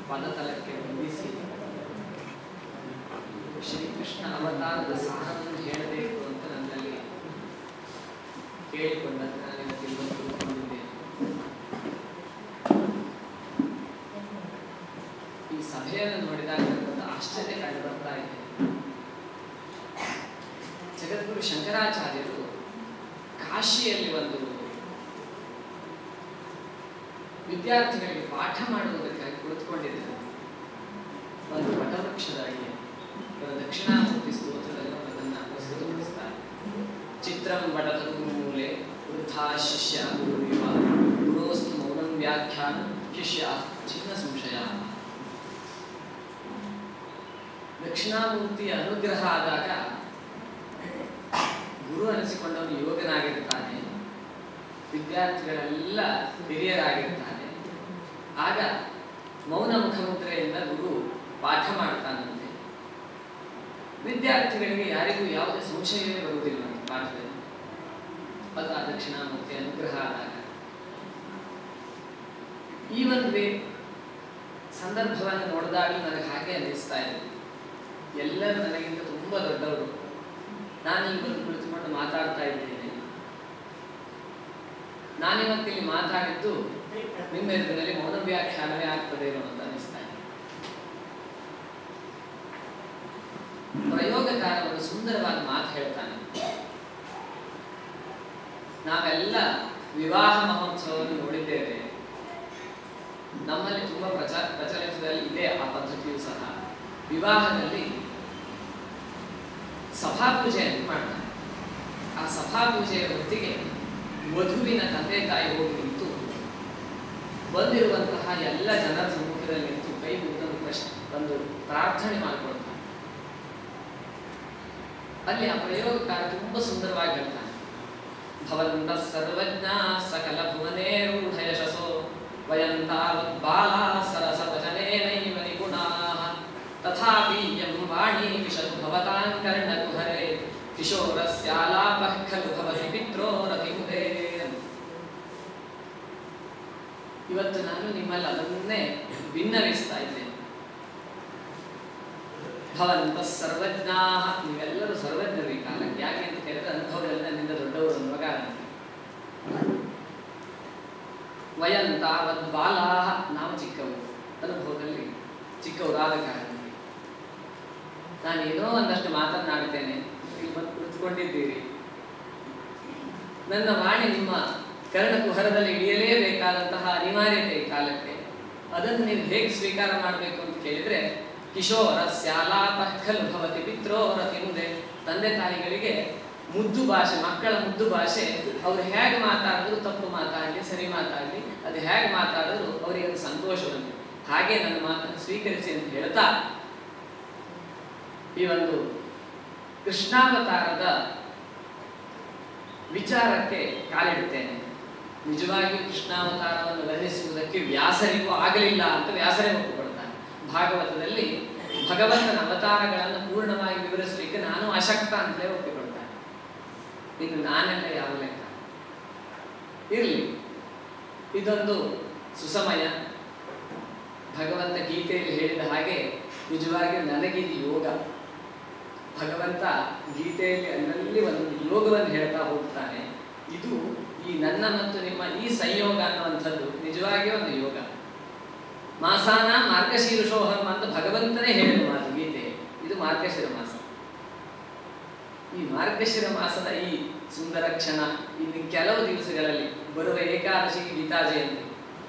ಪದತಲಕ್ಕೆ ಬಂಧಿಸಿ ಶ್ರೀಕೃಷ್ಣ ಅವತಾರದ ಸಾರವನ್ನು ಹೇಳಬೇಕು ಅಂತ ನನ್ನಲ್ಲಿ ಕೇಳಿಕೊಂಡಂತೆ ನಾನು ಇವತ್ತು ಇಲ್ಲಿ ಬಂದು ಕೂತ್ಕೊಂಡಿದ್ದೇನೆ ಈ ಸಭೆಯನ್ನು ನೋಡಿದಾಗ ನನಗೊಂದು ಆಶ್ಚರ್ಯ ಕಂಡು ಬರ್ತಾ ಇದೆ ಜಗದ್ಗುರು ಶಂಕರಾಚಾರ್ಯರು ಕಾಶಿಯಲ್ಲಿ ಒಂದು ವಿದ್ಯಾರ್ಥಿಗಳಿಗೆ ಪಾಠ ಮಾಡುವುದಕ್ಕಾಗಿ ಕುಳಿತುಕೊಂಡಿದ್ದಾರೆ ಒಂದು ವಟವೃಕ್ಷದ ಅಡಿಗೆ ಇವರ ದಕ್ಷಿಣಾಮೂರ್ತಿ ಸ್ತೋತ್ರದಲ್ಲಿ ಅವರು ಅದನ್ನು ಪ್ರಸ್ತುತಪಡಿಸ್ತಾರೆ ಚಿತ್ರಂ ವಟತರು ಮೂಲೆ ವೃದ್ಧಾ ಶಿಷ್ಯ ಗುರುವಿವ ಗುರೋಸ್ತು ಮೌನಂ ವ್ಯಾಖ್ಯಾನ ಶಿಷ್ಯ ಚಿನ್ನ ಸಂಶಯ ದಕ್ಷಿಣಾಮೂರ್ತಿಯ ಅನುಗ್ರಹ ಆದಾಗ ಗುರು ಅನಿಸಿಕೊಂಡವನು ಯೋಗನಾಗಿರ್ತಾನೆ ವಿದ್ಯಾರ್ಥಿಗಳೆಲ್ಲ ಹಿರಿಯರಾಗಿರ್ತಾನೆ ಆಗ ಮೌನ ಮುಖಮುದ್ರೆಯಿಂದ ಗುರು ಪಾಠ ಮಾಡ್ತಾನಂತೆ ವಿದ್ಯಾರ್ಥಿಗಳಿಗೆ ಯಾರಿಗೂ ಯಾವುದೇ ಸಂಶಯವೇ ಬರುವುದಿಲ್ಲ ಪಾಠದಲ್ಲಿ ಅದು ಆ ದಕ್ಷಿಣಾಮೂರ್ತಿ ಅನುಗ್ರಹ ಆದಾಗ ಈ ಒಂದು ವೇ- ಸಂದರ್ಭವನ್ನು ನೋಡಿದಾಗಲೂ ನನಗೆ ಹಾಗೆ ಅನ್ನಿಸ್ತಾ ಇದೆ ಎಲ್ಲರೂ ನನಗಿಂತ ತುಂಬ ದೊಡ್ಡವರು ನಾನು ಇಲ್ಲಿ ಬಂದು ಕುಳಿತುಕೊಂಡು ಮಾತಾಡ್ತಾ ಇದ್ದೇನೆ ನಾನಿವತ್ತಿಲ್ಲಿ ಮಾತಾಡಿದ್ದು ನಿಮ್ಮ ಎದುರಿನಲ್ಲಿ ಮೌನ ವ್ಯಾಖ್ಯಾನವೇ ಆಗ್ತದೆ ಏನೋ ಅಂತ ಅನಿಸ್ತಾ ಇದೆ ಪ್ರಯೋಗಕಾರ ಒಂದು ಸುಂದರವಾದ ಮಾತು ಹೇಳ್ತಾನೆ ನಾವೆಲ್ಲ ವಿವಾಹ ಮಹೋತ್ಸವವನ್ನು ನೋಡಿದ್ದೇವೆ ನಮ್ಮಲ್ಲಿ ತುಂಬಾ ಪ್ರಚ ಪ್ರಚಲಿತದಲ್ಲಿ ಇದೆ ಆ ಪದ್ಧತಿಯು ಸಹ ವಿವಾಹದಲ್ಲಿ ಸಭಾಪೂಜೆಯನ್ನು ಮಾಡ್ತಾರೆ ಆ ಸಭಾಪೂಜೆಯ ಹೊತ್ತಿಗೆ ವಧುವಿನ ತಂದೆ ತಾಯಿ ಹೋಗಿ ನಿಂತು ಬಂದಿರುವಂತಹ ಎಲ್ಲ ಜನರ ಸಮ್ಮುಖದಲ್ಲಿ ನಿಂತು ಕೈ ಮುಗಿದೊಂದು ಪ್ರಶ್ನೆ ಒಂದು ಪ್ರಾರ್ಥನೆ ಮಾಡಿಕೊಳ್ತಾರೆ ಅಲ್ಲಿ ಆ ಪ್ರಯೋಗಕಾರ ತುಂಬಾ ಸುಂದರವಾಗಿ ಹೇಳ್ತಾನೆ ಭವಂತ ಸರ್ವಜ್ಞ ಸಕಲ ಭುವನೇ ರೂಢ ಯಶಸೋ ವಯಂ ತಾವತ್ ಬಾಲಾ ಸರಸ ವಚನೇನೈವ ನಿಪುಣಾಃ ತಥಾಪಿ ಯಂ ವಾಣಿ ವಿಶದು ಭವತಾಂ ಕರ್ಣಕುಹರೆ ಕಿಶೋರಸ್ಯಾಲಾಪಃ ಖಲು ಭವತಿ ಪಿತ್ರೋರತಿಮುದೇ ಇವತ್ತು ನಾನು ನಿಮ್ಮಲ್ಲಿ ಅದನ್ನೇ ಭಿನ್ನವಿಸ್ತಾ ಇದ್ದೇನೆ ಭವಂತ ಸರ್ವಜ್ಞಾ ನೀವೆಲ್ಲರೂ ಸರ್ವಜ್ಞರು ಈ ಕಾಲಕ್ಕೆ ಯಾಕೆ ಅಂತ ಕೇಳಿದ್ರೆ ಅನುಭವದಲ್ಲಿ ನನ್ನಿಂದ ದೊಡ್ಡವರು ಅನ್ನುವ ಕಾರಣಕ್ಕೆ ವಯಂ ತಾವದ್ ಬಾಲಾ ನಾವು ಚಿಕ್ಕವರು ಅನುಭವದಲ್ಲಿ ಚಿಕ್ಕವರಾದ ಕಾರಣಕ್ಕೆ ನಾನು ಏನೋ ಒಂದಷ್ಟು ಮಾತನಾಡುತ್ತೇನೆ ಇಲ್ಲಿ ಬಂದು ಕುಳಿತುಕೊಂಡಿದ್ದೀರಿ ನನ್ನ ವಾಣಿ ನಿಮ್ಮ ಕರ್ಣ ಕುಹರದಲ್ಲಿ ಇಳಿಯಲೇಬೇಕಾದಂತಹ ಅನಿವಾರ್ಯತೆ ಈ ಕಾಲಕ್ಕೆ ಅದನ್ನು ನೀವು ಹೇಗೆ ಸ್ವೀಕಾರ ಮಾಡಬೇಕು ಅಂತ ಕೇಳಿದ್ರೆ ಕಿಶೋರ ಸ್ಯಾಲಾಪ ಖಲು ಭವತಿ ಪಿತ್ರೋರತಿ ಮುಂದೆ ತಂದೆ ತಾಯಿಗಳಿಗೆ ಮುದ್ದು ಭಾಷೆ ಮಕ್ಕಳ ಮುದ್ದು ಭಾಷೆ ಅವ್ರು ಹೇಗೆ ಮಾತಾಡಿದ್ರು ತಪ್ಪು ಮಾತಾಡಲಿ ಸರಿ ಮಾತಾಡಲಿ ಅದು ಹೇಗೆ ಮಾತಾಡಿದ್ರು ಅವರಿಗೆ ಅದು ಸಂತೋಷ ಬಂತು ಹಾಗೆ ನನ್ನ ಮಾತನ್ನು ಸ್ವೀಕರಿಸಿ ಅಂತ ಹೇಳ್ತಾ ಈ ಒಂದು ಕೃಷ್ಣಾವತಾರದ ವಿಚಾರಕ್ಕೆ ಕಾಲಿಡುತ್ತೇನೆ ನಿಜವಾಗಿಯೂ ಕೃಷ್ಣಾವತಾರವನ್ನು ವರ್ಣಿಸುವುದಕ್ಕೆ ವ್ಯಾಸರಿಗೂ ಆಗಲಿಲ್ಲ ಅಂತ ವ್ಯಾಸರೇ ಒಪ್ಪಿಕೊಳ್ತಾನೆ ಭಾಗವತದಲ್ಲಿ ಭಗವಂತನ ಅವತಾರಗಳನ್ನು ಪೂರ್ಣವಾಗಿ ವಿವರಿಸಲಿಕ್ಕೆ ನಾನು ಅಶಕ್ತ ಅಂತಲೇ ಒಪ್ಪಿಕೊಳ್ತಾನೆ ಇನ್ನು ನಾನೆಲ್ಲ ಯಾವ ಲೆಕ್ಕ ಇರಲಿ ಇದೊಂದು ಸುಸಮಯ ಭಗವಂತ ಗೀತೆಯಲ್ಲಿ ಹೇಳಿದ ಹಾಗೆ ನಿಜವಾಗಿ ನನಗಿದು ಯೋಗ ಭಗವಂತ ಗೀತೆಯಲ್ಲಿ ಅಲ್ಲಲ್ಲಿ ಒಂದು ಯೋಗವನ್ನು ಹೇಳ್ತಾ ಹೋಗ್ತಾನೆ ಇದು ಈ ನನ್ನ ಮತ್ತು ನಿಮ್ಮ ಈ ಸಂಯೋಗ ಅನ್ನುವಂಥದ್ದು ನಿಜವಾಗಿಯೂ ಒಂದು ಯೋಗ ಮಾಸಾನ ಮಾರ್ಗಶೀರ್ಷೋಹಂ ಅಂತ ಭಗವಂತನೇ ಹೇಳಿದ ಮಾತು ಗೀತೆ ಇದು ಮಾರ್ಗಶಿರ ಮಾಸ ಈ ಮಾರ್ಗಶಿರ ಮಾಸದ ಈ ಸುಂದರ ಕ್ಷಣ ಇನ್ನು ಕೆಲವು ದಿವಸಗಳಲ್ಲಿ ಬರುವ ಏಕಾದಶಿಗೆ ಗೀತಾ ಜಯಂತಿ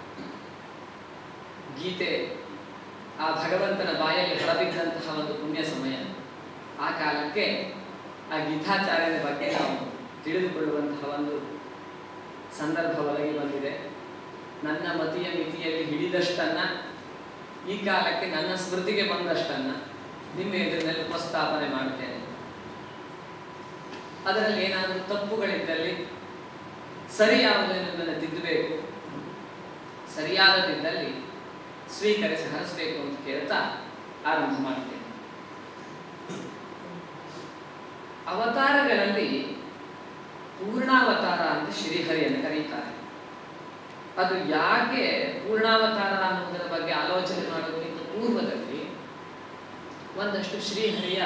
ಗೀತೆ ಆ ಭಗವಂತನ ಬಾಯಲ್ಲಿ ಹೊರಬಿದ್ದಂತಹ ಒಂದು ಪುಣ್ಯ ಸಮಯ ಆ ಕಾಲಕ್ಕೆ ಆ ಗೀತಾಚಾರ್ಯನ ಬಗ್ಗೆ ನಾವು ತಿಳಿದುಕೊಳ್ಳುವಂತಹ ಒಂದು ಸಂದರ್ಭ ಒದಗಿ ಬಂದಿದೆ ನನ್ನ ಮತಿಯ ಮಿತಿಯಲ್ಲಿ ಹಿಡಿದಷ್ಟನ್ನ ಈ ಕಾಲಕ್ಕೆ ನನ್ನ ಸ್ಮೃತಿಗೆ ಬಂದಷ್ಟನ್ನ ನಿಮ್ಮ ಎದುರಿನಲ್ಲಿ ಉಪಸ್ಥಾಪನೆ ಮಾಡುತ್ತೇನೆ ಅದರಲ್ಲಿ ಏನಾದರೂ ತಪ್ಪುಗಳಿದ್ದಲ್ಲಿ ಸರಿ ಯಾವುದು ಎನ್ನುವುದನ್ನು ತಿದ್ದಬೇಕು ಸರಿಯಾದದಿದ್ದಲ್ಲಿ ಸ್ವೀಕರಿಸಿ ಹರಿಸಬೇಕು ಅಂತ ಕೇಳ್ತಾ ಆರಂಭ ಮಾಡ್ತೇನೆ ಅವತಾರಗಳಲ್ಲಿ ಪೂರ್ಣಾವತಾರ ಅಂತ ಶ್ರೀಹರಿಯನ್ನು ಕರೀತಾರೆ ಅದು ಯಾಕೆ ಪೂರ್ಣಾವತಾರ ಅನ್ನುವುದರ ಬಗ್ಗೆ ಆಲೋಚನೆ ಮಾಡೋದಕ್ಕೆ ಪೂರ್ವದಲ್ಲಿ ಒಂದಷ್ಟು ಶ್ರೀಹರಿಯ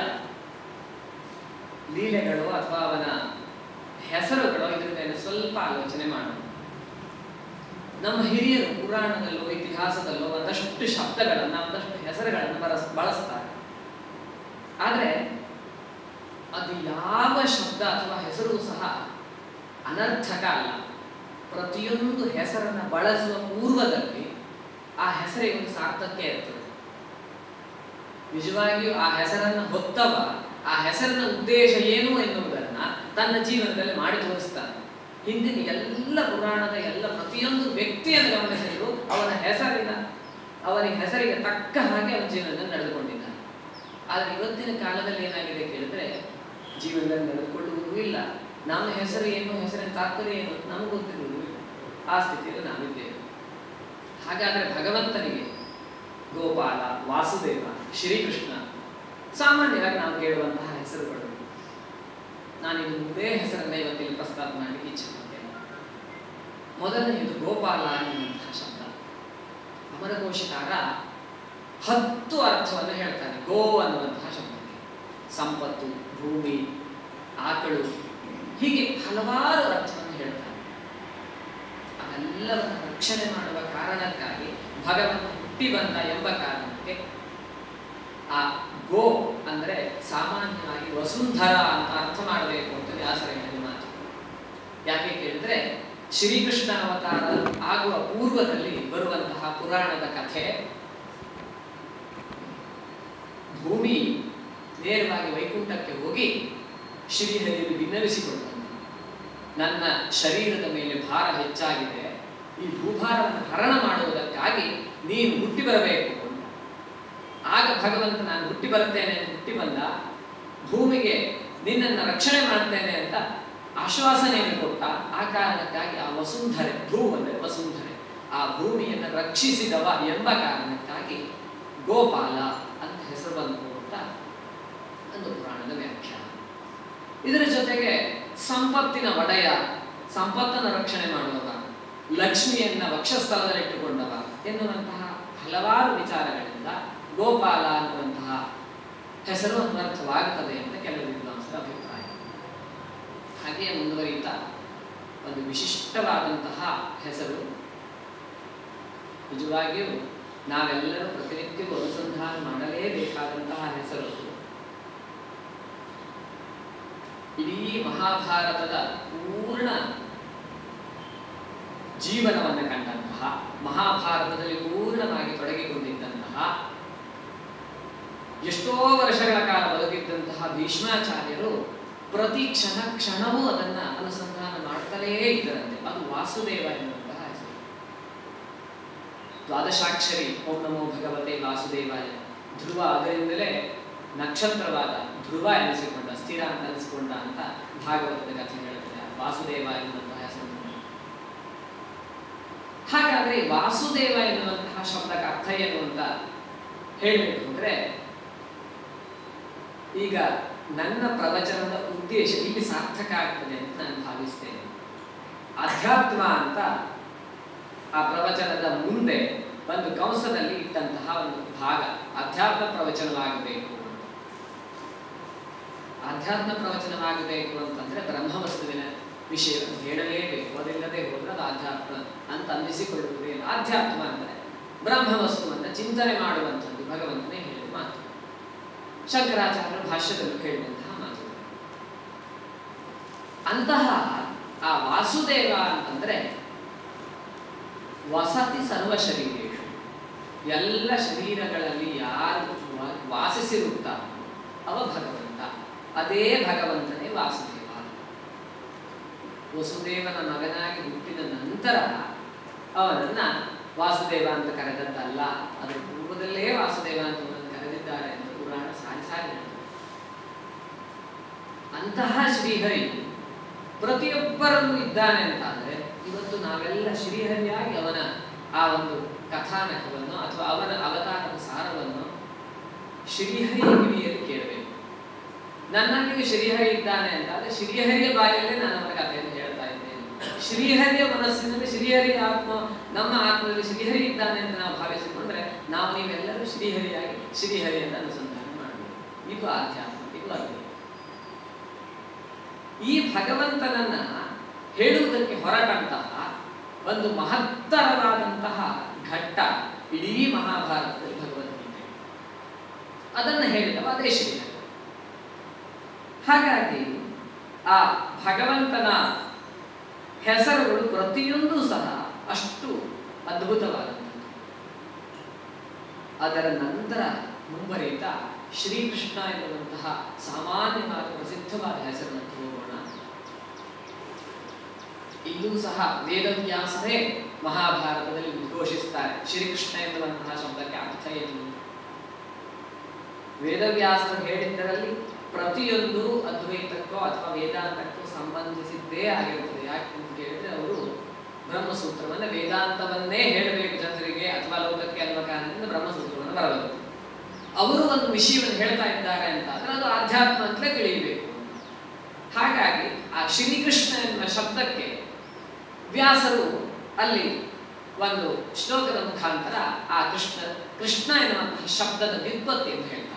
ಲೀಲೆಗಳು ಅಥವಾ ಅವನ ಹೆಸರುಗಳು ಇದ್ರ ಮೇಲೆ ಸ್ವಲ್ಪ ಆಲೋಚನೆ ಮಾಡೋಣ ನಮ್ಮ ಹಿರಿಯರು ಪುರಾಣದಲ್ಲೋ ಇತಿಹಾಸದಲ್ಲೋ ಒಂದಷ್ಟು ಶಬ್ದಗಳನ್ನು ಒಂದಷ್ಟು ಹೆಸರುಗಳನ್ನು ಬರಸ್ ಬಳಸ್ತಾರೆ ಆದರೆ ಅದು ಯಾವ ಶಬ್ದ ಅಥವಾ ಹೆಸರು ಸಹ ಅನರ್ಥಕ ಅಲ್ಲ ಪ್ರತಿಯೊಂದು ಹೆಸರನ್ನು ಬಳಸುವ ಪೂರ್ವದಲ್ಲಿ ಆ ಹೆಸರಿಗೆ ಒಂದು ಸಾರ್ಥಕ್ಯ ಇರ್ತದೆ ನಿಜವಾಗಿಯೂ ಆ ಹೆಸರನ್ನು ಹೊತ್ತವ ಆ ಹೆಸರಿನ ಉದ್ದೇಶ ಏನು ಎನ್ನುವುದನ್ನ ತನ್ನ ಜೀವನದಲ್ಲಿ ಮಾಡಿ ತೋರಿಸ್ತಾನೆ ಹಿಂದಿನ ಎಲ್ಲ ಪುರಾಣದ ಎಲ್ಲ ಪ್ರತಿಯೊಂದು ವ್ಯಕ್ತಿಯನ್ನು ಗಮನಿಸಿದ್ರು ಅವನ ಹೆಸರಿನ ಅವನಿಗೆ ಹೆಸರಿಗೆ ತಕ್ಕ ಹಾಗೆ ಅವನ ಜೀವನದಲ್ಲಿ ನಡೆದುಕೊಂಡಿದ್ದಾನೆ ಆದರೆ ಇವತ್ತಿನ ಕಾಲದಲ್ಲಿ ಏನಾಗಿದೆ ಕೇಳಿದ್ರೆ ಜೀವನದಲ್ಲಿ ನಡೆದುಕೊಳ್ಳುವುದೂ ಇಲ್ಲ ನಮ್ಮ ಹೆಸರು ಏನು ಹೆಸರಿನ ತಾತ್ಪರ್ಯ ಏನು ಅಂತ ನಮಗೆ ಗೊತ್ತಿರುವುದಿಲ್ಲ ಆ ಸ್ಥಿತಿಯಲ್ಲಿ ನಾವಿದ್ದೇವೆ ಹಾಗಾದರೆ ಭಗವಂತನಿಗೆ ಗೋಪಾಲ ವಾಸುದೇವ ಶ್ರೀಕೃಷ್ಣ ಸಾಮಾನ್ಯವಾಗಿ ನಾವು ಕೇಳುವಂತಹ ಹೆಸರುಗಳು ನಾನು ಇದು ಒಂದೇ ಹೆಸರನ್ನ ಇವತ್ತಿಲ್ಲಿ ಪ್ರಸ್ತಾಪ ಮಾಡಲಿಕ್ಕೆ ಇಚ್ಛೆ ಪಡ್ತೇನೆ ಮೊದಲನೆಯದು ಗೋಪಾಲ ಎನ್ನುವಂತಹ ಶಬ್ದ ಅಮರಕೋಶಕಾರ ಹತ್ತು ಅರ್ಥವನ್ನು ಹೇಳ್ತಾನೆ ಗೋ ಅನ್ನುವಂತಹ ಶಬ್ದಕ್ಕೆ ಸಂಪತ್ತು ಭೂಮಿ ಆಕಳು ಹೀಗೆ ಹಲವಾರು ಅರ್ಥವನ್ನು ಹೇಳ್ತಾನೆ ಅದೆಲ್ಲವನ್ನು ರಕ್ಷಣೆ ಮಾಡುವ ಕಾರಣಕ್ಕಾಗಿ ಭಗವಂತ ಹುಟ್ಟಿ ಬಂದ ಎಂಬ ಕಾರಣಕ್ಕೆ ಆ ಗೋ ಅಂದ್ರೆ ಸಾಮಾನ್ಯವಾಗಿ ವಸುಂಧರ ಅಂತ ಅರ್ಥ ಮಾಡಬೇಕು ಅಂತ ವ್ಯಾಸರ ಹೇಳಿದ ಮಾತು ಯಾಕೆ ಕೇಳಿದ್ರೆ ಶ್ರೀಕೃಷ್ಣ ಅವತಾರ ಆಗುವ ಪೂರ್ವದಲ್ಲಿ ಬರುವಂತಹ ಪುರಾಣದ ಕಥೆ ಭೂಮಿ ನೇರವಾಗಿ ವೈಕುಂಠಕ್ಕೆ ಹೋಗಿ ಶ್ರೀಹರಿಯಲ್ಲಿ ವಿನ್ನವಿಸಿಕೊಂಡಂತ ನನ್ನ ಶರೀರದ ಮೇಲೆ ಭಾರ ಹೆಚ್ಚಾಗಿದೆ ಈ ಭೂಭಾರವನ್ನು ಹರಣ ಮಾಡುವುದಕ್ಕಾಗಿ ನೀನು ಹುಟ್ಟಿ ಬರಬೇಕು ಅಂತ ಆಗ ಭಗವಂತ ನಾನು ಹುಟ್ಟಿ ಬರ್ತೇನೆ ಅಂತ ಹುಟ್ಟಿ ಬಂದ ಭೂಮಿಗೆ ನಿನ್ನನ್ನು ರಕ್ಷಣೆ ಮಾಡ್ತೇನೆ ಅಂತ ಆಶ್ವಾಸನೆಯನ್ನು ಕೊಟ್ಟ ಆ ಕಾರಣಕ್ಕಾಗಿ ಆ ವಸುಂಧರೆ ಭೂ ಅಂದರೆ ವಸುಂಧರೆ ಆ ಭೂಮಿಯನ್ನು ರಕ್ಷಿಸಿದವ ಎಂಬ ಕಾರಣಕ್ಕಾಗಿ ಗೋಪಾಲ ಅಂತ ಹೆಸರು ಬಂತು ಅಂತ ಒಂದು ಪುರಾಣದ ವ್ಯಾಖ್ಯಾನ ಇದರ ಜೊತೆಗೆ ಸಂಪತ್ತಿನ ಒಡೆಯ ಸಂಪತ್ತನ್ನು ರಕ್ಷಣೆ ಮಾಡುವವ ಲಕ್ಷ್ಮಿಯನ್ನ ವಕ್ಷಸ್ಥಳದಲ್ಲಿಟ್ಟುಕೊಂಡವ ಎನ್ನುವಂತಹ ಹಲವಾರು ವಿಚಾರಗಳಿಂದ ಗೋಪಾಲ ಅನ್ನುವಂತಹ ಹೆಸರು ಅನ್ವರ್ಥವಾಗುತ್ತದೆ ಅಂತ ಕೆಲವು ವಿದ್ವಾಂಸರ ಅಭಿಪ್ರಾಯ ಹಾಗೆಯೇ ಮುಂದುವರಿಯುತ್ತಾ ಒಂದು ವಿಶಿಷ್ಟವಾದಂತಹ ಹೆಸರು ನಿಜವಾಗಿಯೂ ನಾವೆಲ್ಲರೂ ಪ್ರತಿನಿತ್ಯವೂ ಅನುಸಂಧಾನ ಮಾಡಲೇಬೇಕಾದಂತಹ ಹೆಸರು ಇಡೀ ಮಹಾಭಾರತದ ಪೂರ್ಣ ಜೀವನವನ್ನು ಕಂಡಂತಹ ಮಹಾಭಾರತದಲ್ಲಿ ಪೂರ್ಣವಾಗಿ ತೊಡಗಿಕೊಂಡಿದ್ದಂತಹ ಎಷ್ಟೋ ವರ್ಷಗಳ ಕಾಲ ಬದುಕಿದ್ದಂತಹ ಭೀಷ್ಮಾಚಾರ್ಯರು ಪ್ರತಿ ಕ್ಷಣ ಕ್ಷಣವೂ ಅದನ್ನ ಅನುಸಂಧಾನ ಮಾಡ್ತಲೇ ಇದ್ದರಂತೆ ಅದು ವಾಸುದೇವ ಎನ್ನುವಂತಹ ಹೆಸರು ದ್ವಾದಶಾಕ್ಷರಿ ಓಂ ನಮೋ ಭಗವತೆ ವಾಸುದೇವಾಯ ಧ್ರುವ ಅದರಿಂದಲೇ ನಕ್ಷತ್ರವಾದ ಧ್ರುವ ಎನಿಸಿಕೊಂಡ ಸ್ಥಿರ ಅಂತ ಅನಿಸಿಕೊಂಡ ಅಂತ ಭಾಗವತದ ಕಥೆ ಹೇಳುತ್ತದೆ ವಾಸುದೇವ ಎನ್ನುವಂತಹ ಹೆಸರು ಹಾಗಾದ್ರೆ ವಾಸುದೇವ ಎನ್ನುವಂತಹ ಶಬ್ದಕ್ಕೆ ಅರ್ಥ ಏನು ಅಂತ ಹೇಳಬೇಕು ಅಂದ್ರೆ ಈಗ ನನ್ನ ಪ್ರವಚನದ ಉದ್ದೇಶ ಇಲ್ಲಿ ಸಾರ್ಥಕ ಆಗ್ತದೆ ಅಂತ ನಾನು ಭಾವಿಸ್ತೇನೆ ಅಧ್ಯಾತ್ಮ ಅಂತ ಆ ಪ್ರವಚನದ ಮುಂದೆ ಒಂದು ಕಂಸದಲ್ಲಿ ಇಟ್ಟಂತಹ ಒಂದು ಭಾಗ ಅಧ್ಯಾತ್ಮ ಪ್ರವಚನವಾಗಬೇಕು ಅಂತ ಅಧ್ಯಾತ್ಮ ಪ್ರವಚನವಾಗಬೇಕು ಅಂತಂದ್ರೆ ಬ್ರಹ್ಮವಸ್ತುವಿನ ವಿಷಯವನ್ನು ಹೇಳಲೇಬೇಕು ಅದಿಲ್ಲದೆ ಹೋದ್ರೆ ಅದು ಅಧ್ಯಾತ್ಮ ಅಂತ ಅನ್ನಿಸಿಕೊಳ್ಳುವುದೇ ಇಲ್ಲ ಅಧ್ಯಾತ್ಮ ಅಂದರೆ ಬ್ರಹ್ಮವಸ್ತುವನ್ನು ಚಿಂತನೆ ಮಾಡುವಂಥದ್ದು ಭಗವಂತನೇ ಹೇಳಿದ ಮಾತು ಶಂಕರಾಚಾರ್ಯರು ಭಾಷ್ಯದಲ್ಲೂ ಹೇಳಿದಂತಹ ಮಾತು ಅಂತಹ ಆ ವಾಸುದೇವ ಅಂತಂದ್ರೆ ವಸತಿ ಸರ್ವ ಶರೀರೇಶು ಎಲ್ಲ ಶರೀರಗಳಲ್ಲಿ ಯಾರು ವಾ- ವಾಸಿಸಿರುತ್ತಾರೋ ಅವ ಭಗವಂತ ಅದೇ ಭಗವಂತನೇ ವಾಸುದೇವ ವಸುದೇವನ ಮಗನಾಗಿ ಹುಟ್ಟಿದ ನಂತರ ಅವನನ್ನ ವಾಸುದೇವ ಅಂತ ಕರೆದದ್ದಲ್ಲ ಅದರ ಪೂರ್ವದಲ್ಲೇ ವಾಸುದೇವ ಅಂತ ಅವನನ್ನು ಕರೆದಿದ್ದಾರೆ ಅಂತ ಪುರಾಣ ಸಾರಿ ಸಾರಿ ಹೇಳ್ತದೆ. ಅಂತಹ ಶ್ರೀಹರಿ ಪ್ರತಿಯೊಬ್ಬರಲ್ಲೂ ಇದ್ದಾನೆ ಅಂತಾದ್ರೆ ಇವತ್ತು ನಾವೆಲ್ಲ ಶ್ರೀಹರಿಯಾಗಿ ಅವನ ಆ ಒಂದು ಕಥಾನಕವನ್ನು ಅಥವಾ ಅವನ ಅವತಾರದ ಸಾರವನ್ನು ಶ್ರೀಹರಿಯ ಕಿವಿಯಲ್ಲಿ ಕೇಳಬೇಕು ನನ್ನಲ್ಲಿಯೂ ಶ್ರೀಹರಿ ಇದ್ದಾನೆ ಅಂತ ಆದ್ರೆ ಶ್ರೀಹರಿಯ ಬಾಯಲ್ಲೇ ನಾನು ಅವನ ಕಥೆಯನ್ನು ಹೇಳ್ತಾ ಇದ್ದೇನೆ ಶ್ರೀಹರಿಯ ಮನಸ್ಸಿನಲ್ಲಿ ಶ್ರೀಹರಿಯ ಆತ್ಮ ನಮ್ಮ ಆತ್ಮದಲ್ಲಿ ಶ್ರೀಹರಿ ಇದ್ದಾನೆ ಅಂತ ನಾವು ಭಾವಿಸಿಕೊಂಡ್ರೆ ನಾವು ನೀವೆಲ್ಲರೂ ಶ್ರೀಹರಿಯಾಗಿ ಶ್ರೀಹರಿಯನ್ನು ಅನುಸಂಧಾನ ಮಾಡಬೇಕು ಇದು ಆಧ್ಯಾತ್ಮ ಇದು ಅದ್ವೈತ ಈ ಭಗವಂತನನ್ನ ಹೇಳುವುದಕ್ಕೆ ಹೊರಟಂತಹ ಒಂದು ಮಹತ್ತರವಾದಂತಹ ಘಟ್ಟ ಇಡೀ ಮಹಾಭಾರತದಲ್ಲಿ ಭಗವದ್ಗೀತೆ ಅದನ್ನು ಹೇಳಿದವ ಅದೇ ಶ್ರೀಹರಿ ಹಾಗಾಗಿ ಆ ಭಗವಂತನ ಹೆಸರುಗಳು ಪ್ರತಿಯೊಂದು ಸಹ ಅಷ್ಟು ಅದ್ಭುತವಾದಂಥದ್ದು ಅದರ ನಂತರ ಮುಂಬರಿತ ಶ್ರೀಕೃಷ್ಣ ಎನ್ನುವಂತಹ ಸಾಮಾನ್ಯವಾದ ಪ್ರಸಿದ್ಧವಾದ ಹೆಸರನ್ನು ಹೋಗೋಣ ಇಲ್ಲೂ ಸಹ ವೇದವ್ಯಾಸರೇ ಮಹಾಭಾರತದಲ್ಲಿ ಉದ್ಘೋಷಿಸ್ತಾರೆ ಶ್ರೀಕೃಷ್ಣ ಎನ್ನುವಂತಹ ಶಬ್ದಕ್ಕೆ ಅರ್ಥ ಏನು ವೇದವ್ಯಾಸರು ಹೇಳಿದ್ದರಲ್ಲಿ ಪ್ರತಿಯೊಂದು ಅದ್ವೈತಕ್ಕೋ ಅಥವಾ ವೇದಾಂತಕ್ಕೋ ಸಂಬಂಧಿಸಿದ್ದೇ ಆಗಿರುತ್ತದೆ ಯಾಕೆ ಅಂತ ಕೇಳಿದ್ರೆ ಅವರು ಬ್ರಹ್ಮಸೂತ್ರವನ್ನ ವೇದಾಂತವನ್ನೇ ಹೇಳಬೇಕು ಜನರಿಗೆ ಅಥವಾ ಲೋಕಕ್ಕೆ ಅನ್ನುವ ಕಾರಣದಿಂದ ಬ್ರಹ್ಮಸೂತ್ರವನ್ನು ಬರಬೇಕು ಅವರು ಒಂದು ವಿಷಯವನ್ನು ಹೇಳ್ತಾ ಇದ್ದಾರೆ ಅಂತ ಅಂದ್ರೆ ಅದು ಆಧ್ಯಾತ್ಮ ಅಂತಲೇ ತಿಳಿಯಬೇಕು ಹಾಗಾಗಿ ಆ ಶ್ರೀಕೃಷ್ಣ ಎನ್ನುವ ಶಬ್ದಕ್ಕೆ ವ್ಯಾಸರು ಅಲ್ಲಿ ಒಂದು ಶ್ಲೋಕದ ಮುಖಾಂತರ ಆ ಕೃಷ್ಣ ಕೃಷ್ಣ ಎನ್ನುವಂತಹ ಶಬ್ದದ ವ್ಯುತ್ಪತ್ತಿಯನ್ನು ಹೇಳ್ತಾರೆ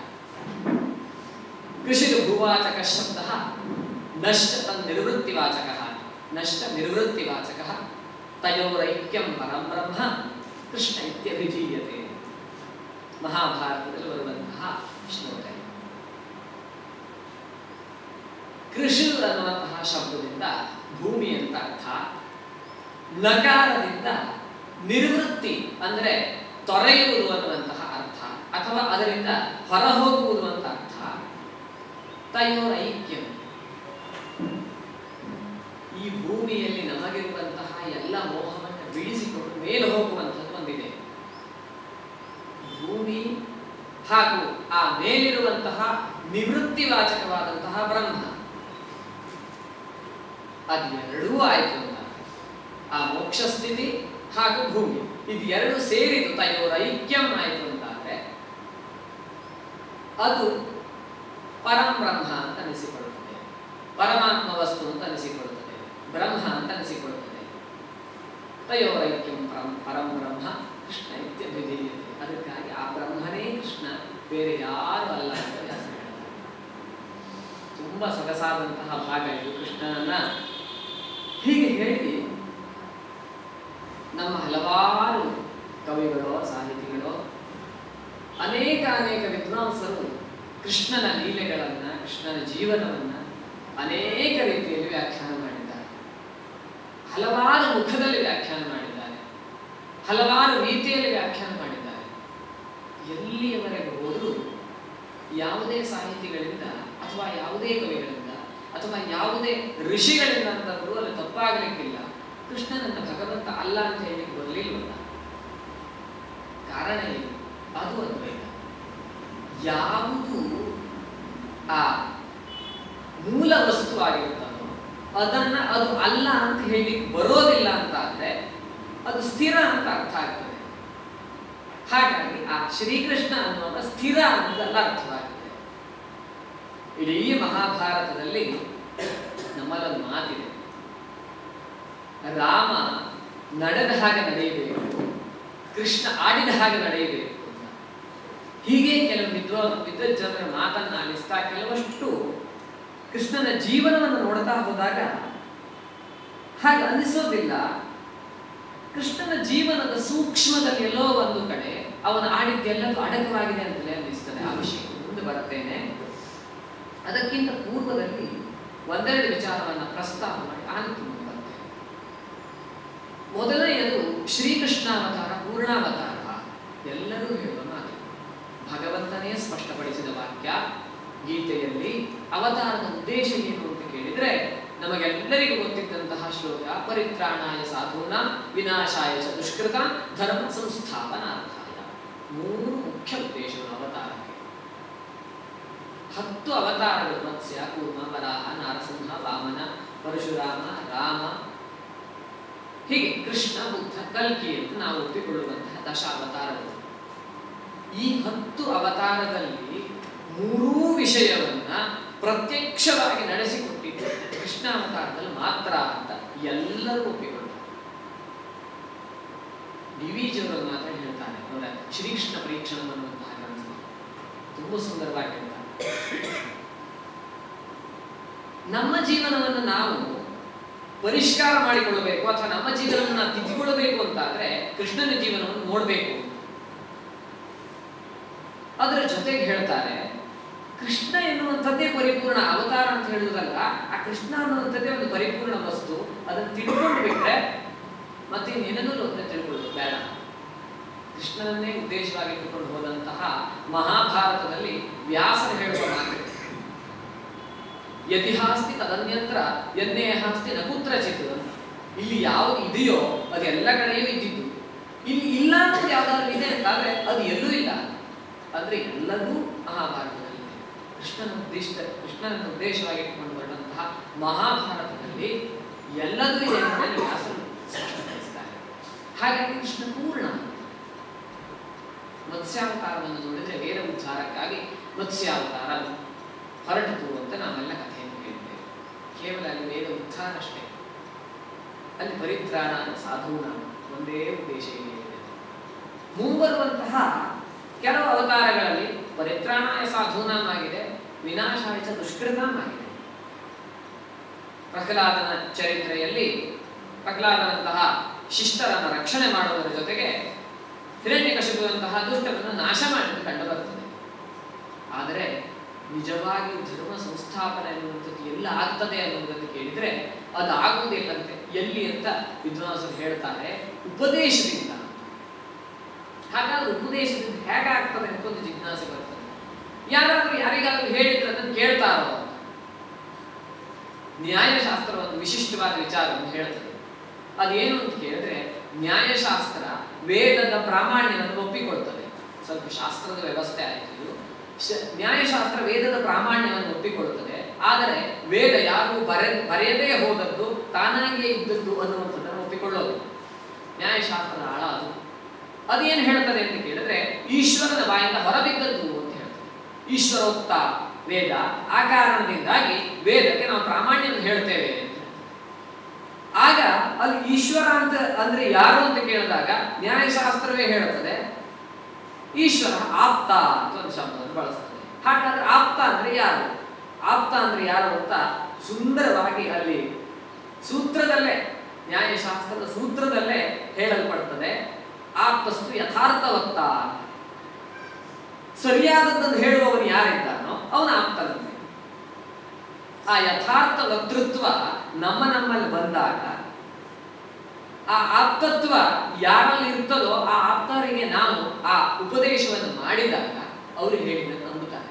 ಕೃಷಿ ಭೂವಾಚಕ ಶಬ್ದ ನಷ್ಟ ತನ್ ನಿರ್ವೃತ್ತಿವಾಚಕ ನಷ್ಟ ನಿರ್ವೃತ್ತಿವಾಚಕ ತಯೋರೈಕ್ಯಂ ಪರಂ ಬ್ರಹ್ಮ ಕೃಷ್ಣ ಇತ್ಯಭಿಧೀಯತೆ ಮಹಾಭಾರತದಲ್ಲಿ ಬರುವಂತಹ ಶ್ಲೋಕ ಇದು. ಕೃಷಿ ಅನ್ನುವಂತಹ ಶಬ್ದದಿಂದ ಭೂಮಿ ಅಂತ ಅರ್ಥ ನಕಾರದಿಂದ ನಿರ್ವೃತ್ತಿ ಅಂದ್ರೆ ತೊರೆಯುವುದು ಅನ್ನುವಂತಹ ಅರ್ಥ ಅಥವಾ ಅದರಿಂದ ಹೊರಹೋಗುವುದು ಅಂತ ಅರ್ಥ ತಯೋರ ಐಕ್ಯಂ ಈ ಭೂಮಿಯಲ್ಲಿ ನಮಗಿರುವಂತಹ ಎಲ್ಲ ಮೋಹವನ್ನು ಬಿಡಿಸಿಕೊಂಡು ಮೇಲೆ ಹೋಗುವಂಥದ್ದು ಒಂದಿದೆ ಭೂಮಿ ಹಾಗೂ ಆ ಮೇಲಿರುವಂತಹ ನಿವೃತ್ತಿವಾಚಕವಾದಂತಹ ಬ್ರಹ್ಮ ಅದು ಎರಡೂ ಆಯ್ತು ಅಂತ ಆ ಮೋಕ್ಷ ಸ್ಥಿತಿ ಹಾಗೂ ಭೂಮಿ ಇದು ಎರಡು ಸೇರಿದು ತಯೋರ ಐಕ್ಯಂ ಆಯ್ತು ಅಂತ ಅಂದ್ರೆ ಅದು ಪರಂ ಬ್ರಹ್ಮ ಅಂತ ಅನಿಸಿಕೊಳ್ಳುತ್ತದೆ ಪರಮಾತ್ಮ ವಸ್ತು ಅಂತ ಅನಿಸಿಕೊಳ್ಳುತ್ತದೆ ಬ್ರಹ್ಮ ಅಂತ ಅನಿಸಿಕೊಳ್ಳುತ್ತದೆ ತಯೋರೈಕ್ಯಂ ಪರಂ ಪರಂ ಬ್ರಹ್ಮ ಕೃಷ್ಣ ಇತ್ಯಭಿಧೀಯತೆ ಅದಕ್ಕಾಗಿ ಆ ಬ್ರಹ್ಮನೇ ಕೃಷ್ಣ ಬೇರೆ ಯಾರು ಅಲ್ಲ ಅಂತ ವ್ಯಾಸ ಹೇಳ್ತಾರೆ. ತುಂಬಾ ಸೊಗಸಾದಂತಹ ಭಾಗ ಇದು ಕೃಷ್ಣನನ್ನ ಹೀಗೆ ಹೇಳಿ ನಮ್ಮ ಹಲವಾರು ಕವಿಗಳು ಸಾಹಿತಿಗಳು ಅನೇಕ ಅನೇಕ ವಿದ್ವಾಂಸರು ಕೃಷ್ಣನ ಲೀಲೆಗಳನ್ನ ಕೃಷ್ಣನ ಜೀವನವನ್ನ ಅನೇಕ ರೀತಿಯಲ್ಲಿ ವ್ಯಾಖ್ಯಾನ ಮಾಡಿದ್ದಾರೆ ಹಲವಾರು ಮುಖದಲ್ಲಿ ವ್ಯಾಖ್ಯಾನ ಮಾಡಿದ್ದಾರೆ ಹಲವಾರು ರೀತಿಯಲ್ಲಿ ವ್ಯಾಖ್ಯಾನ ಮಾಡಿದ್ದಾರೆ ಎಲ್ಲಿಯವರೆಗೆ ಹೋದರೂ ಯಾವುದೇ ಸಾಹಿತಿಗಳಿಂದ ಅಥವಾ ಯಾವುದೇ ಕವಿಗಳಿಂದ ಅಥವಾ ಯಾವುದೇ ಋಷಿಗಳಿಂದ ಅಂತಂದ್ರೂ ಅಲ್ಲಿ ತಪ್ಪಾಗಲಿಕ್ಕಿಲ್ಲ ಕೃಷ್ಣನನ್ನ ಭಗವಂತ ಅಲ್ಲ ಅಂತ ಹೇಳಿಕ್ಕೆ ಬರಲಿಲ್ವಲ್ಲ ಕಾರಣ ಏನು ಅದು ಅದ್ವೈತ ಯಾವುದು ಆ ಮೂಲ ವಸ್ತುವಾಗಿರುತ್ತದೋ ಅದನ್ನ ಅದು ಅಲ್ಲ ಅಂತ ಹೇಳಿಕ್ಕೆ ಬರೋದಿಲ್ಲ ಅಂತ ಆದ್ರೆ ಅದು ಸ್ಥಿರ ಅಂತ ಅರ್ಥ ಆಗ್ತದೆ ಹಾಗಾಗಿ ಆ ಶ್ರೀಕೃಷ್ಣ ಅನ್ನುವಾಗ ಸ್ಥಿರ ಅನ್ನೋದಲ್ಲ ಅರ್ಥವಾಗಿದೆ ಇಡೀ ಮಹಾಭಾರತದಲ್ಲಿ ನಮ್ಮಲ್ಲೊಂದು ಮಾತಿದೆ ರಾಮ ನಡೆದ ಹಾಗೆ ನಡೆಯಬೇಕು ಕೃಷ್ಣ ಆಡಿದ ಹಾಗೆ ನಡೆಯಬೇಕು ಅಂತ ಹೀಗೆ ಕೆಲವು ವಿದ್ವ ವಿದ್ವಜ್ಜನರ ಮಾತನ್ನ ಆಲಿಸ್ತಾ ಕೆಲವಷ್ಟು ಕೃಷ್ಣನ ಜೀವನವನ್ನು ನೋಡ್ತಾ ಹೋದಾಗ ಹಾಗೆ ಅನಿಸೋದಿಲ್ಲ ಕೃಷ್ಣನ ಜೀವನದ ಸೂಕ್ಷ್ಮದಲ್ಲಿ ಎಲ್ಲೋ ಒಂದು ಕಡೆ ಅವನ ಆಡಿದ್ದೆಲ್ಲದೂ ಅಡಕವಾಗಿದೆ ಅಂತಲೇ ಅನ್ನಿಸ್ತದೆ ಆ ವಿಷಯಕ್ಕೆ ಮುಂದೆ ಬರ್ತೇನೆ ಅದಕ್ಕಿಂತ ಪೂರ್ವದಲ್ಲಿ ಒಂದೆರಡು ವಿಚಾರವನ್ನ ಪ್ರಸ್ತಾಪ ಮಾಡಿ ಆನಂತರ ಮುಂದೆ ಬರ್ತೇನೆ ಮೊದಲನೆಯದು ಶ್ರೀಕೃಷ್ಣಾವತಾರ ಪೂರ್ಣಾವತಾರ ಎಲ್ಲರೂ ಹೇಳುವ ಮಾತು ಭಗವಂತನೇ ಸ್ಪಷ್ಟಪಡಿಸಿದ ವಾಕ್ಯ ಗೀತೆಯಲ್ಲಿ ಅವತಾರದ ಉದ್ದೇಶ ಏನು ಅಂತ ಕೇಳಿದ್ರೆ ನಮಗೆಲ್ಲರಿಗೂ ಗೊತ್ತಿದ್ದಂತಹ ಶ್ಲೋಕ ಪರಿತ್ರಾಣಾಯ ಸಾಧೂನ ವಿನಾಶಾಯ ಚ ದುಷ್ಕೃತ ಧರ್ಮ ಸಂಸ್ಥಾಪನಾರ್ಥಾಯ ಮೂರು ಮುಖ್ಯ ಉದ್ದೇಶಗಳು ಅವತಾರಕ್ಕೆ ಹತ್ತು ಅವತಾರಗಳು ಮತ್ಸ್ಯ ಕೂರ್ಮ ವರಾಹ ನಾರಸಿಂಹ ವಾಮನ ಪರಶುರಾಮ ರಾಮ ಹೀಗೆ ಕೃಷ್ಣ ಬುದ್ಧ ಕಲ್ಕಿ ಅಂತ ನಾವು ಒಪ್ಪಿಕೊಳ್ಳುವಂತಹ ದಶ ಅವತಾರಗಳು ಈ ಹತ್ತು ಅವತಾರದಲ್ಲಿ ಮೂರೂ ವಿಷಯವನ್ನ ಪ್ರತ್ಯಕ್ಷವಾಗಿ ನಡೆಸಿಕೊಟ್ಟಿದ್ದು ಕೃಷ್ಣ ಅವತಾರದಲ್ಲಿ ಮಾತ್ರ ಅಂತ ಎಲ್ಲರೂ ಒಪ್ಪಿಕೊಂಡರು ಡಿ ವಿ ಜಿಯವರು ಮಾತ್ರ ಹೇಳ್ತಾರೆ ಹೇಳ್ತಾನೆ ಅವರ ಶ್ರೀಕೃಷ್ಣ ಪರೀಕ್ಷಣ ಅನ್ನುವಂತಹ ಗ್ರಂಥದಲ್ಲಿ ತುಂಬ ಸುಂದರವಾಗಿ ಹೇಳ್ತಾನೆ ನಮ್ಮ ಜೀವನವನ್ನು ನಾವು ಪರಿಷ್ಕಾರ ಮಾಡಿಕೊಳ್ಳಬೇಕು ಅಥವಾ ನಮ್ಮ ಜೀವನವನ್ನು ನಾವು ತಿದ್ದಿಕೊಳ್ಳಬೇಕು ಅಂತಾದ್ರೆ ಕೃಷ್ಣನ ಜೀವನವನ್ನು ನೋಡಬೇಕು ಅದರ ಜೊತೆಗೆ ಹೇಳ್ತಾರೆ ಕೃಷ್ಣ ಎನ್ನುವಂಥದ್ದೇ ಪರಿಪೂರ್ಣ ಅವತಾರ ಅಂತ ಹೇಳುವುದಲ್ಲ ಆ ಕೃಷ್ಣ ಅನ್ನುವಂಥದ್ದೇ ಒಂದು ಪರಿಪೂರ್ಣ ವಸ್ತು ಅದನ್ನು ತಿಳ್ಕೊಂಡು ಬಿಟ್ರೆ ಮತ್ತೆ ಇನ್ನೇನನ್ನೂ ಲೋಕದಲ್ಲಿ ತಿಳ್ಕೊಳ್ಳೋದು ಬೇಡ ಕೃಷ್ಣನನ್ನೇ ಉದ್ದೇಶವಾಗಿ ಇಟ್ಟುಕೊಂಡು ಹೋದಂತಹ ಮಹಾಭಾರತದಲ್ಲಿ ವ್ಯಾಸರು ಹೇಳುವ ಮಾತು ಯತಿಹಾಸ್ತಿ ತದನ್ಯಂತ್ರ ಯನ್ನೇಹಾಸ್ತಿ ನ ಕುತ್ರಚಿತ್ ಅಂತ ಇಲ್ಲಿ ಯಾವುದು ಇದೆಯೋ ಅದು ಎಲ್ಲ ಕಡೆಯೂ ಇದ್ದಿದ್ದು ಇಲ್ಲಿ ಇಲ್ಲ ಅನ್ನೋದು ಯಾವ್ದಾದ್ರು ಇದೆ ಅಂತಾದ್ರೆ ಅದು ಎಲ್ಲೂ ಇಲ್ಲ ಅಂದ್ರೆ ಎಲ್ಲದೂ ಮಹಾಭಾರತದಲ್ಲಿ ಇದೆ ಕೃಷ್ಣನ ಉದ್ದೇಶ ಕೃಷ್ಣನನ್ನು ಉದ್ದೇಶವಾಗಿ ಇಟ್ಟುಕೊಂಡು ಹೊರಟಂತಹ ಮಹಾಭಾರತದಲ್ಲಿ ಎಲ್ಲದೂ ಇದೆ ಅನ್ನೋದನ್ನು ವ್ಯಾಸರು ಸ್ಪಷ್ಟಪಡಿಸಿದ್ದಾರೆ ಹಾಗಾಗಿ ಕೃಷ್ಣ ಪೂರ್ಣ ಮತ್ಸ್ಯಾವತಾರವನ್ನು ನೋಡಿದ್ರೆ ವೇದ ಉದ್ಧಾರಕ್ಕಾಗಿ ಮತ್ಸ್ಯಾವತಾರ ಹೊರಟಿತು ಅಂತ ನಾವೆಲ್ಲ ಕಥೆಯನ್ನು ಕೇಳಿದ್ದೇವೆ ಕೇವಲ ಅಲ್ಲಿ ವೇದ ಉದ್ಧಾರ ಅಷ್ಟೇ ಅಲ್ಲಿ ಪರಿತ್ರಾಣ ಸಾಧೂನ ಒಂದೇ ಉದ್ದೇಶ ಇದೆ ಮುಂಬರುವಂತಹ ಕೆಲವು ಅವತಾರಗಳಲ್ಲಿ ಪರಿತ್ರಾಣಾಯ ಸಾಧೂನಾಂ ಆಗಿದೆ ವಿನಾಶಾಯ ಚ ದುಷ್ಕೃತಾಂ ಆಗಿದೆ ಪ್ರಹ್ಲಾದನ ಚರಿತ್ರೆಯಲ್ಲಿ ಪ್ರಹ್ಲಾದನಂತಹ ಶಿಷ್ಟರನ್ನು ರಕ್ಷಣೆ ಮಾಡುವುದರ ಜೊತೆಗೆ ಹಿರಣ್ಯಕಶಿಪುವಂತಹ ದುಷ್ಟರನ್ನು ನಾಶ ಮಾಡಿದ್ದು ಕಂಡು ಬರ್ತದೆ ಆದರೆ ನಿಜವಾಗಿ ಧರ್ಮ ಸಂಸ್ಥಾಪನೆ ಅನ್ನುವಂಥದ್ದು ಎಲ್ಲ ಆಗ್ತದೆ ಅನ್ನುವುದನ್ನು ಕೇಳಿದ್ರೆ ಅದು ಆಗುವುದಿಲ್ಲಂತೆ ಎಲ್ಲಿ ಅಂತ ವಿದ್ವಾಂಸರು ಹೇಳ್ತಾರೆ ಉಪದೇಶದಿಂದ ಹಾಗಾದ್ರೆ ಉಪದೇಶದಿಂದ ಹೇಗಾಗ್ತದೆ ಅಂತ ಒಂದು ಜಿಜ್ಞಾಸೆ ಬರ್ತದೆ ಯಾರಾದ್ರೂ ಯಾರಿಗಾದ್ರೂ ಹೇಳಿದ್ರೆ ಅದನ್ನು ಕೇಳ್ತಾರೋ ಅಂತ ನ್ಯಾಯಶಾಸ್ತ್ರ ಒಂದು ವಿಶಿಷ್ಟವಾದ ವಿಚಾರವನ್ನು ಹೇಳ್ತದೆ ಅದೇನು ಅಂತ ಕೇಳಿದ್ರೆ ನ್ಯಾಯಶಾಸ್ತ್ರ ವೇದದ ಪ್ರಾಮಾಣ್ಯವನ್ನು ಒಪ್ಪಿಕೊಳ್ತದೆ ಸ್ವಲ್ಪ ಶಾಸ್ತ್ರದ ವ್ಯವಸ್ಥೆ ಆಯಿತು ಇದು ಶ- ನ್ಯಾಯಶಾಸ್ತ್ರ ವೇದದ ಪ್ರಾಮಾಣ್ಯವನ್ನು ಒಪ್ಪಿಕೊಳ್ಳುತ್ತದೆ ಆದರೆ ವೇದ ಯಾರು ಬರೆ ಬರೆಯದೇ ಹೋದದ್ದು ತಾನಾಗಿಯೇ ಇದ್ದದ್ದು ಅನ್ನುವಂಥದ್ದನ್ನು ಒಪ್ಪಿಕೊಳ್ಳೋದು ನ್ಯಾಯಶಾಸ್ತ್ರದ ಆಳ ಅದು ಅದೇನು ಹೇಳ್ತದೆ ಅಂತ ಕೇಳಿದ್ರೆ ಈಶ್ವರನ ಬಾಯಿಂದ ಹೊರಬಿದ್ದದ್ದು ಅಂತ ಹೇಳ್ತದೆ ಈಶ್ವರೋಕ್ತ ವೇದ ಆ ಕಾರಣದಿಂದಾಗಿ ವೇದಕ್ಕೆ ನಾವು ಪ್ರಾಮಾಣ್ಯವನ್ನು ಹೇಳ್ತೇವೆ ಅಂತ ಹೇಳ್ತದೆ. ಆಗ ಅಲ್ಲಿ ಈಶ್ವರ ಅಂತ ಅಂದ್ರೆ ಯಾರು ಅಂತ ಕೇಳಿದಾಗ ನ್ಯಾಯಶಾಸ್ತ್ರವೇ ಹೇಳುತ್ತದೆ ಈಶ್ವರ ಆಪ್ತ ಅಂತ ಒಂದು ಶಬ್ದವನ್ನು ಬಳಸ್ತದೆ ಹಾಗಾದ್ರೆ ಆಪ್ತ ಅಂದ್ರೆ ಯಾರು ಆಪ್ತ ಅಂದ್ರೆ ಯಾರು ಅಂತ ಸುಂದರವಾಗಿ ಅಲ್ಲಿ ಸೂತ್ರದಲ್ಲೇ ನ್ಯಾಯಶಾಸ್ತ್ರದ ಸೂತ್ರದಲ್ಲೇ ಹೇಳಲ್ಪಡ್ತದೆ ಆಪ್ತಸ್ತು ಯಥಾರ್ಥವತ್ತ ಸರಿಯಾದದ್ದನ್ನು ಹೇಳುವವನು ಯಾರಿದ್ದಾನೋ ಅವನ ಆಪ್ತನಂತೆ ಆ ಯಥಾರ್ಥ ವಕ್ತೃತ್ವ ನಮ್ಮ ನಮ್ಮಲ್ಲಿ ಬಂದಾಗ ಆ ಆಪ್ತತ್ವ ಯಾರಲ್ಲಿ ಇರ್ತದೋ ಆ ಆಪ್ತರಿಗೆ ನಾವು ಆ ಉಪದೇಶವನ್ನು ಮಾಡಿದಾಗ ಅವರು ಹೇಳಿದ್ದನ್ನು ನಂಬುತ್ತಾರೆ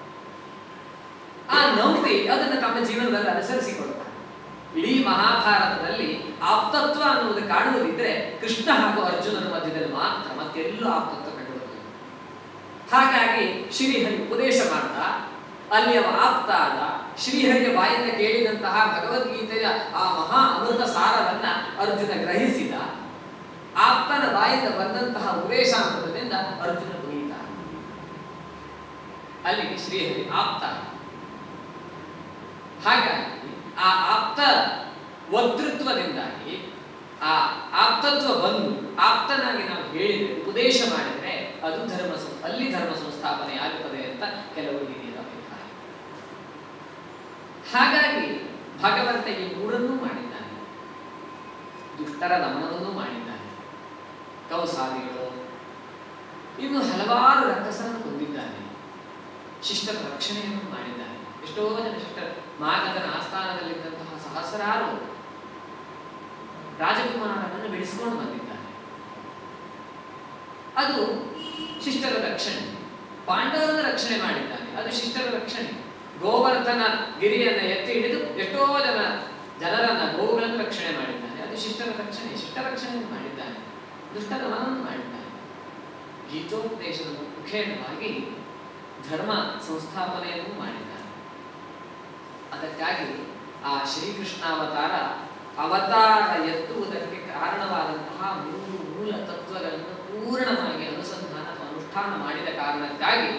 ಆ ನಂಬಿ ಅದನ್ನು ತಮ್ಮ ಜೀವನದಲ್ಲಿ ಅನುಸರಿಸಿಕೊಳ್ತಾರೆ ಇಡೀ ಮಹಾಭಾರತದಲ್ಲಿ ಆಪ್ತತ್ವ ಅನ್ನುವುದು ಕಾಣುವುದಿದ್ರೆ ಕೃಷ್ಣ ಹಾಗೂ ಅರ್ಜುನನ ಮಧ್ಯದಲ್ಲಿ ಮಾತ್ರ ಮತ್ತೆಲ್ಲೂ ಆಪ್ತತ್ವ ಕಂಡುಬರುತ್ತದೆ ಹಾಗಾಗಿ ಶ್ರೀಹರಿ ಉಪದೇಶ ಮಾಡ್ತಾ ಅಲ್ಲಿ ಅವ ಆಪ್ತ ಆದ ಶ್ರೀಹರಿಯ ಬಾಯಿಂದ ಕೇಳಿದಂತಹ ಭಗವದ್ಗೀತೆಯ ಆ ಮಹಾ ಅಮೃತ ಸಾರವನ್ನ ಅರ್ಜುನ ಗ್ರಹಿಸಿದ ಆಪ್ತನ ಬಾಯಿಂದ ಬಂದಂತಹ ಉಪದೇಶಾಮೃತದಿಂದ ಅರ್ಜುನ ಪುನೀತ ಅಲ್ಲಿಗೆ ಶ್ರೀಹರಿ ಆಪ್ತ ಹಾಗಾಗಿ ಆ ಆಪ್ತ ವಕ್ತೃತ್ವದಿಂದಾಗಿ ಆ ಆಪ್ತತ್ವ ಬಂದು ಆಪ್ತನಾಗಿ ನಾವು ಹೇಳಿದ್ರೆ ಉಪದೇಶ ಮಾಡಿದ್ರೆ ಅದು ಧರ್ಮ ಸಂ- ಅಲ್ಲಿ ಧರ್ಮ ಸಂಸ್ಥಾಪನೆ ಆಗುತ್ತದೆ ಅಂತ ಕೆಲವು ಹಿರಿಯರ ಅಭಿಪ್ರಾಯ ಹಾಗಾಗಿ ಭಗವಂತ ಈ ಮೂರನ್ನೂ ಮಾಡಿದ್ದಾನೆ ದುಷ್ಟರ ದಮನವನ್ನೂ ಮಾಡಿದ್ದಾನೆ ಕೌಸಾದಿಗಳು ಇನ್ನು ಹಲವಾರು ರಕ್ಕಸರನ್ನು ಕೊಂದಿದ್ದಾನೆ ಶಿಷ್ಟರ ರಕ್ಷಣೆಯನ್ನು ಮಾಡಿದ್ದಾನೆ ಎಷ್ಟೋ ಜನ ಶಿಷ್ಟರ ಮಾಗದನ ಆಸ್ಥಾನದಲ್ಲಿದ್ದಂತಹ ಸಹಸ್ರಾರು ರಾಜಕುಮಾರನನ್ನು ಬೆಳೆಸಿಕೊಂಡು ಬಂದಿದ್ದಾನೆ ಅದು ಶಿಷ್ಟರ ರಕ್ಷಣೆ ಪಾಂಡವರನ್ನ ರಕ್ಷಣೆ ಮಾಡಿದ್ದಾನೆ ಅದು ಶಿಷ್ಟರ ರಕ್ಷಣೆ ಗೋವರ್ಧನ ಗಿರಿಯನ್ನು ಎತ್ತಿ ಹಿಡಿದು ಎಷ್ಟೋ ಜನ ಜನರನ್ನ ಗೋವುಗಳನ್ನು ರಕ್ಷಣೆ ಮಾಡಿದ್ದಾನೆ ಅದು ಶಿಷ್ಟರ ರಕ್ಷಣೆ ಶಿಷ್ಟ ರಕ್ಷಣೆಯನ್ನು ಮಾಡಿದ್ದಾನೆ ದುಷ್ಟರ ಮನವನ್ನು ಮಾಡಿದ್ದಾನೆ ಗೀತೋಪದೇಶದ ಮುಖೇನವಾಗಿ ಧರ್ಮ ಸಂಸ್ಥಾಪನೆಯನ್ನು ಮಾಡಿದ್ದಾನೆ ಅದಕ್ಕಾಗಿ ಆ ಶ್ರೀಕೃಷ್ಣಾವತಾರ ಅವತಾರ ಎತ್ತುವುದಕ್ಕೆ ಕಾರಣವಾದಂತಹ ಮೂರು ಮೂಲ ತತ್ವಗಳನ್ನು ಪೂರ್ಣವಾಗಿ ಅನುಸಂಧಾನ ಅಥವಾ ಅನುಷ್ಠಾನ ಮಾಡಿದ ಕಾರಣಕ್ಕಾಗಿ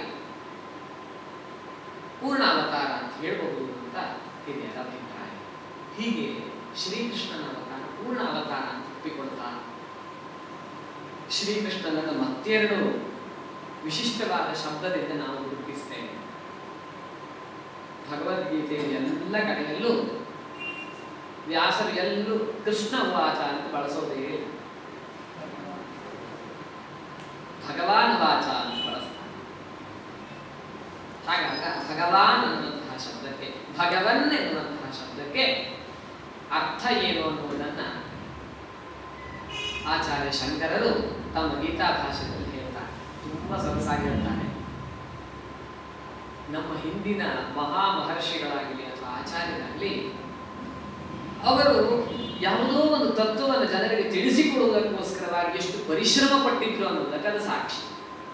ಪೂರ್ಣ ಅವತಾರ ಅಂತ ಹೇಳಬಹುದು ಅಂತ ಹಿರಿಯರ ಅಭಿಪ್ರಾಯ ಹೀಗೆ ಶ್ರೀಕೃಷ್ಣನ ಅವತಾರ ಪೂರ್ಣ ಅವತಾರ ಅಂತ ಒಪ್ಪಿಕೊಳ್ತಾ ಶ್ರೀಕೃಷ್ಣನನ್ನು ಮತ್ತೆರಡು ವಿಶಿಷ್ಟವಾದ ಶಬ್ದದಿಂದ ನಾವು ಗುರುತಿಸ್ತೇವೆ ಭಗವದ್ಗೀತೆಯ ಎಲ್ಲ ಕಡೆಯಲ್ಲೂ ವ್ಯಾಸರು ಎಲ್ಲೂ ಕೃಷ್ಣ ವಾಚ ಅಂತ ಬಳಸೋದೇ ಇಲ್ಲ. ಭಗವಾನ್ ವಾಚ ಅಂತ ಬಳಸ್ತಾರೆ ಹಾಗಾಗ ಭಗವಾನ್ ಅನ್ನುವಂತಹ ಶಬ್ದಕ್ಕೆ ಭಗವನ್ ಎನ್ನುವಂತಹ ಶಬ್ದಕ್ಕೆ ಅರ್ಥ ಏನು ಅನ್ನುವುದನ್ನ ಆಚಾರ್ಯ ಶಂಕರರು ತಮ್ಮ ಗೀತಾ ಭಾಷೆಯಲ್ಲಿ ಹೇಳ್ತಾರೆ ತುಂಬಾ ಸೊಗಸಾಗಿ ಹೇಳ್ತಾರೆ ನಮ್ಮ ಹಿಂದಿನ ಮಹಾ ಮಹರ್ಷಿಗಳಾಗಲಿ ಅಥವಾ ಆಚಾರ್ಯರಾಗಲಿ ಅವರು ಯಾವುದೋ ಒಂದು ತತ್ವವನ್ನು ಜನರಿಗೆ ತಿಳಿಸಿಕೊಡುವುದಕ್ಕೋಸ್ಕರವಾಗಿ ಎಷ್ಟು ಪರಿಶ್ರಮ ಪಟ್ಟಿದ್ರು ಅನ್ನೋದಕ್ಕೆ ಅದು ಸಾಕ್ಷಿ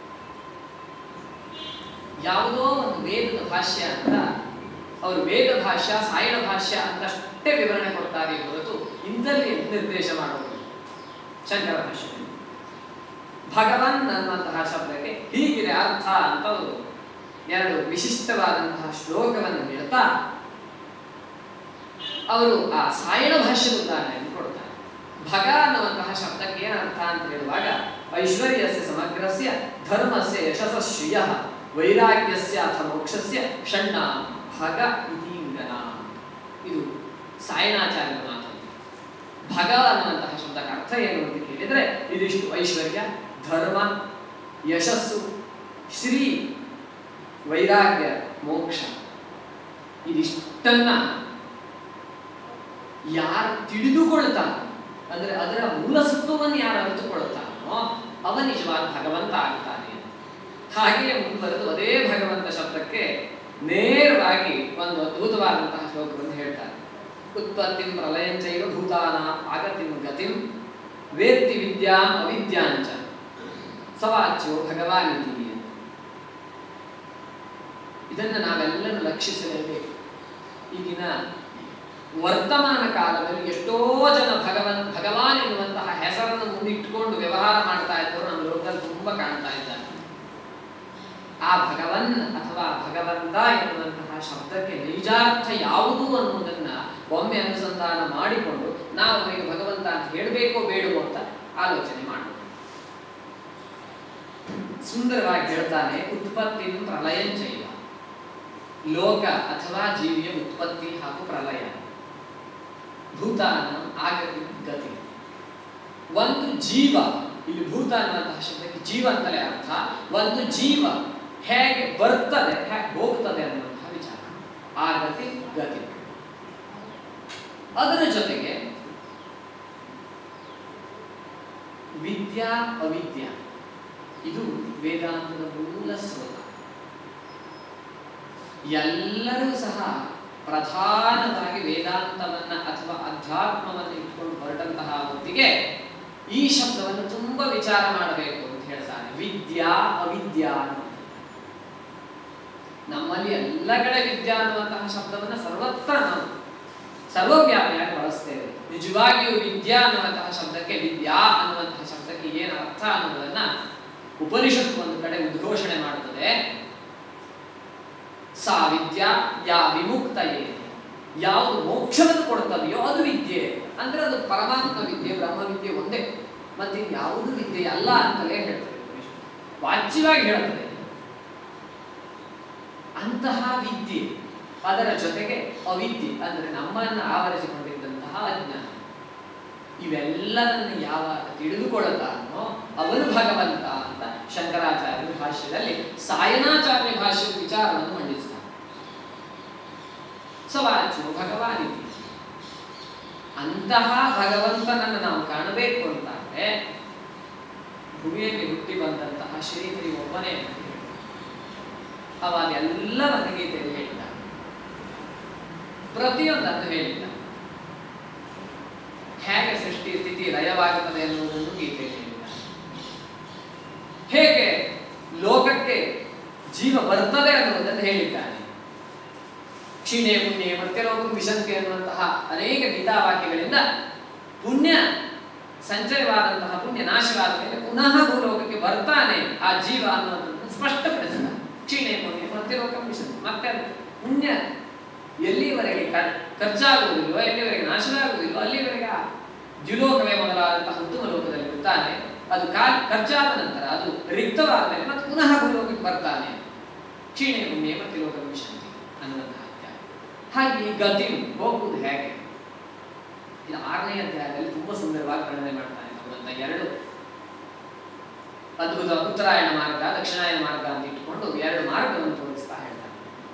ಯಾವುದೋ ಒಂದು ವೇದದ ಭಾಷ್ಯ ಅಂತ ಅವರು ವೇದ ಭಾಷ್ಯ ಸಾಯಣ ಭಾಷ್ಯ ಅಂತಷ್ಟೇ ವಿವರಣೆ ಕೊಡ್ತಾರೆ ಹೊರತು ಇಂದಲ್ಲಿ ನಿರ್ದೇಶ ಮಾಡೋದು ಶಂಕರ ಭಾಷ್ಯದಲ್ಲಿ ಭಗವನ್ ಅನ್ನುವಂತಹ ಶಬ್ದಕ್ಕೆ ಹೀಗಿದೆ ಅರ್ಥ ಅಂತ ಅವರು ಎರಡು ವಿಶಿಷ್ಟವಾದಂತಹ ಶ್ಲೋಕವನ್ನು ಹೇಳ್ತಾ ಅವರು ಆ ಸಾಯಣ ಭಾಷ್ಯದ ಉದಾಹರಣೆಯನ್ನು ಕೊಡ್ತಾರೆ ಭಗ ಅನ್ನುವಂತಹ ಶಬ್ದಕ್ಕೆ ಏನರ್ಥ ಅಂತ ಹೇಳುವಾಗ ಐಶ್ವರ್ಯಸ್ಯ ಸಮಗ್ರಸ್ಯ ಧರ್ಮಸ್ಯ ಯಶಸ್ಶ್ರಿಯ ವೈರಾಗ್ಯಸ್ಯ ಅಥ ಮೋಕ್ಷಸ್ಯ ಷಣ್ಣ ಭಗ ಇತೀಂಗನ ಇದು ಸಾಯಣಾಚಾರ್ಯರ ಮಾತು ಭಗ ಅನ್ನುವಂತಹ ಶಬ್ದಕ್ಕೆ ಅರ್ಥ ಏನು ಅಂತ ಕೇಳಿದ್ರೆ ಇದಿಷ್ಟು ಐಶ್ವರ್ಯ ಧರ್ಮ ಯಶಸ್ಸು ಶ್ರೀ ವೈರಾಗ್ಯ ಮೋಕ್ಷ ಇದಿಷ್ಟನ್ನ ಯಾರು ತಿಳಿದುಕೊಳ್ತಾನೋ ಅಂದ್ರೆ ಅದರ ಮೂಲ ಸತ್ವವನ್ನು ಯಾರು ಅರಿತುಕೊಳ್ತಾನೋ ಅವ ನಿಜವಾದ ಭಗವಂತ ಆಗ್ತಾನೆ ಹಾಗೆಯೇ ಮುಂದುವರೆದು ಅದೇ ಭಗವಂತ ಶಬ್ದಕ್ಕೆ ನೇರವಾಗಿ ಒಂದು ಅದ್ಭುತವಾದಂತಹ ಶ್ಲೋಕವನ್ನು ಹೇಳ್ತಾರೆ ಉತ್ಪತ್ತಿಂ ಪ್ರಲಯಂಚೈವ ಭೂತಾನ ಆಗತಿಂ ಗತಿಂ ವೇತ್ತಿ ವಿದ್ಯಾಂ ಅವಿದ್ಯಾಂಚ ಸವಾಚ್ಯೋ ಭಗವಾನಿತಿ ಇದನ್ನು ನಾವೆಲ್ಲರೂ ಲಕ್ಷಿಸಲೇಬೇಕು ಈಗಿನ ವರ್ತಮಾನ ಕಾಲದಲ್ಲಿ ಎಷ್ಟೋ ಜನ ಭಗವನ್ ಭಗವಾನ್ ಎನ್ನುವಂತಹ ಹೆಸರನ್ನು ಮುಂದಿಟ್ಟುಕೊಂಡು ವ್ಯವಹಾರ ಮಾಡ್ತಾ ಇದ್ದವರು ನಮ್ಮ ಲೋಕದಲ್ಲಿ ತುಂಬಾ ಕಾಣ್ತಾ ಇದ್ದಾರೆ ಆ ಭಗವನ್ ಅಥವಾ ಭಗವಂತ ಎನ್ನುವಂತಹ ಶಬ್ದಕ್ಕೆ ನೈಜಾರ್ಥ ಯಾವುದು ಅನ್ನುವುದನ್ನ ಒಮ್ಮೆ ಅನುಸಂಧಾನ ಮಾಡಿಕೊಂಡು ನಾವು ಅವರಿಗೆ ಭಗವಂತ ಅಂತ ಹೇಳಬೇಕೋ ಬೇಡವೋ ಅಂತ ಆಲೋಚನೆ ಮಾಡಬೇಕು ಸುಂದರವಾಗಿ ಹೇಳ್ತಾನೆ ಉತ್ಪತ್ತಿ ಪ್ರಲಯಂಚೈವ ಲೋಕ ಅಥವಾ ಜೀವಿಯ ಉತ್ಪತ್ತಿ ಹಾಗೂ ಪ್ರಲಯ ಭೂತಾನ ಆಗತಿ ಗತಿ ಒಂದು ಜೀವ ಇಲ್ಲಿ ಭೂತ ಅನ್ನುವಂತಹ ಶಬ್ದಕ್ಕೆ ಜೀವ ಅಂತಲೇ ಅರ್ಥ ಒಂದು ಜೀವ ಹೇಗೆ ಬರ್ತದೆ ಹೇಗೆ ಹೋಗ್ತದೆ ಅನ್ನುವಂತಹ ವಿಚಾರ ಆಗತಿ ಗತಿ ಅದರ ಜೊತೆಗೆ ವಿದ್ಯಾ ಅವಿದ್ಯ ಇದು ವೇದಾಂತದ ಮೂಲ ಸ್ರೋತ ಎಲ್ಲರೂ ಸಹ ಪ್ರಧಾನವಾಗಿ ವೇದಾಂತವನ್ನ ಅಥವಾ ಅಧ್ಯಾತ್ಮವನ್ನು ಇಟ್ಕೊಂಡು ಹೊರಟಂತಹ ಹೊತ್ತಿಗೆ ಈ ಶಬ್ದವನ್ನು ತುಂಬಾ ವಿಚಾರ ಮಾಡಬೇಕು ಅಂತ ಹೇಳ್ತಾನೆ ವಿದ್ಯಾ ಅವಿದ್ಯಾ ಅನ್ನುವಂಥದ್ದು. ನಮ್ಮಲ್ಲಿ ಎಲ್ಲ ಕಡೆ ವಿದ್ಯಾ ಅನ್ನುವಂತಹ ಶಬ್ದವನ್ನ ಸರ್ವತ್ರ ನಾವು ಸರ್ವವ್ಯಾಪಿಯಾಗಿ ಬಳಸ್ತೇವೆ ನಿಜವಾಗಿಯೂ ವಿದ್ಯಾ ಅನ್ನುವಂತಹ ಶಬ್ದಕ್ಕೆ ವಿದ್ಯಾ ಅನ್ನುವಂತಹ ಶಬ್ದಕ್ಕೆ ಏನು ಅರ್ಥ ಅನ್ನೋದನ್ನ ಉಪನಿಷತ್ತು ಒಂದು ಕಡೆ ಉದ್ಘೋಷಣೆ ಮಾಡುತ್ತದೆ ಸಾ ವಿದ್ಯಾ ಯಾ ವಿಮುಕ್ತಯೇ ಯಾವುದು ಮೋಕ್ಷವನ್ನು ಕೊಡುತ್ತದೆಯೋ ಅದು ವಿದ್ಯೆ ಅಂದ್ರೆ ಅದು ಪರಮಾತ್ಮ ವಿದ್ಯೆ ಬ್ರಹ್ಮ ವಿದ್ಯೆ ಒಂದೇ ಮತ್ತೆ ಯಾವುದು ವಿದ್ಯೆ ಅಲ್ಲ ಅಂತಲೇ ಹೇಳ್ತದೆ ಉಪನಿಷತ್ತು. ವಾಚ್ಯವಾಗಿ ಹೇಳ್ತದೆ ಅಂತಹ ವಿದ್ಯೆ ಅದರ ಜೊತೆಗೆ ಅವಿದ್ಯೆ ಅಂದ್ರೆ ನಮ್ಮನ್ನು ಆವರಿಸಿಕೊಂಡಿದ್ದಂತಹ ಅಜ್ಞಾನ ಇವೆಲ್ಲರನ್ನು ಯಾವಾಗ ತಿಳಿದುಕೊಳ್ಳುತ್ತಾನೋ ಅವನು ಭಗವಂತ ಅಂತ ಶಂಕರಾಚಾರ್ಯ ಭಾಷ್ಯದಲ್ಲಿ ಸಾಯನಾಚಾರ್ಯ ಭಾಷ್ಯದ ವಿಚಾರವನ್ನು ಮಂಡಿಸ್ತಾನೆ ಸವಾಚು ಭಗವಾನಿತಿ ಅಂತಹ ಭಗವಂತನನ್ನು ನಾವು ಕಾಣಬೇಕು ಅಂತಾದ್ರೆ ಭೂಮಿಯಲ್ಲಿ ಹುಟ್ಟಿ ಬಂದಂತಹ ಶ್ರೀಹರಿ ಒಬ್ಬನೇ ಅಂತ ಹೇಳಿ. ಅವಾಗ ಎಲ್ಲವನ್ನ ಗೀತೆಯಲ್ಲಿ ಹೇಳಿದ ಪ್ರತಿಯೊಂದನ್ನು ಹೇಳಿದ್ದ ಹೇಗೆ ಸೃಷ್ಟಿ ಸ್ಥಿತಿ ಲಯವಾಗುತ್ತದೆ ಎನ್ನುವುದನ್ನು ಗೀತೆಯಲ್ಲಿ ಹೇಳಿದ ಹೇಗೆ ಲೋಕಕ್ಕೆ ಜೀವ ಬರ್ತದೆ ಅನ್ನುವುದನ್ನು ಹೇಳಿದ್ದಾನೆ ಕ್ಷೀಣೆ ಪುಣ್ಯ ಮತ್ತೆರೋಗು ವಿಶಂಕೆ ಅನ್ನುವಂತಹ ಅನೇಕ ಗೀತಾವಾಕ್ಯಗಳಿಂದ ಪುಣ್ಯ ಸಂಚಯವಾದಂತಹ ಪುಣ್ಯ ನಾಶವಾದ ಮೇಲೆ ಪುನಃ ಭೂಲೋಕಕ್ಕೆ ಬರ್ತಾನೆ ಆ ಜೀವ ಅನ್ನುವಂಥದ್ದನ್ನು ಸ್ಪಷ್ಟಪಡಿಸಿದ ಕ್ಷೀಣೆ ಪುಣ್ಯ ಮತ್ತೆರೋಗ ವಿಶಂಕೆ ಮತ್ತೆ ಅದು ಪುಣ್ಯ ಎಲ್ಲಿವರೆಗೆ ಖರ್- ಖರ್ಚಾಗುವುದಿಲ್ವೋ ಎಲ್ಲಿವರೆಗೆ ನಾಶವಾಗುವುದಿಲ್ವೋ ಅಲ್ಲಿವರೆಗೆ ಆ ದ್ಯುಲೋಕವೇ ಮೊದಲಾದಂತಹ ಉತ್ತಮ ಲೋಕದಲ್ಲಿ ಇರ್ತಾನೆ ಅದು ಕಾಲ್ ಖರ್ಚಾದ ನಂತರ ಅದು ರಿಕ್ತವಾದ ಮೇಲೆ ಮತ್ತೆ ಪುನಃ ಭೂಲೋಕಕ್ಕೆ ಬರ್ತಾನೆ ಕ್ಷೀಣೆ ಪುಣ್ಯ ಮತ್ತೆ ಲೋಕ ವಿಶಂತಿ ಅನ್ನುವಂತಹ ಅಧ್ಯಾಯ ಹಾಗೆ ಈ ಗತಿ ಹೋಗುವುದು ಹೇಗೆ ಇದು ಆರನೇ ಅಧ್ಯಾಯದಲ್ಲಿ ತುಂಬಾ ಸುಂದರವಾಗಿ ವರ್ಣನೆ ಮಾಡ್ತಾನೆ ಭಗವಂತ ಎರಡು ಅದ್ಭುತ ಉತ್ತರಾಯಣ ಮಾರ್ಗ ದಕ್ಷಿಣಾಯನ ಮಾರ್ಗ ಅಂತ ಇಟ್ಟುಕೊಂಡು ಎರಡು ಮಾರ್ಗವನ್ನು ತೋರಿಸ್ತಾ ಹೇಳ್ತಾನೆ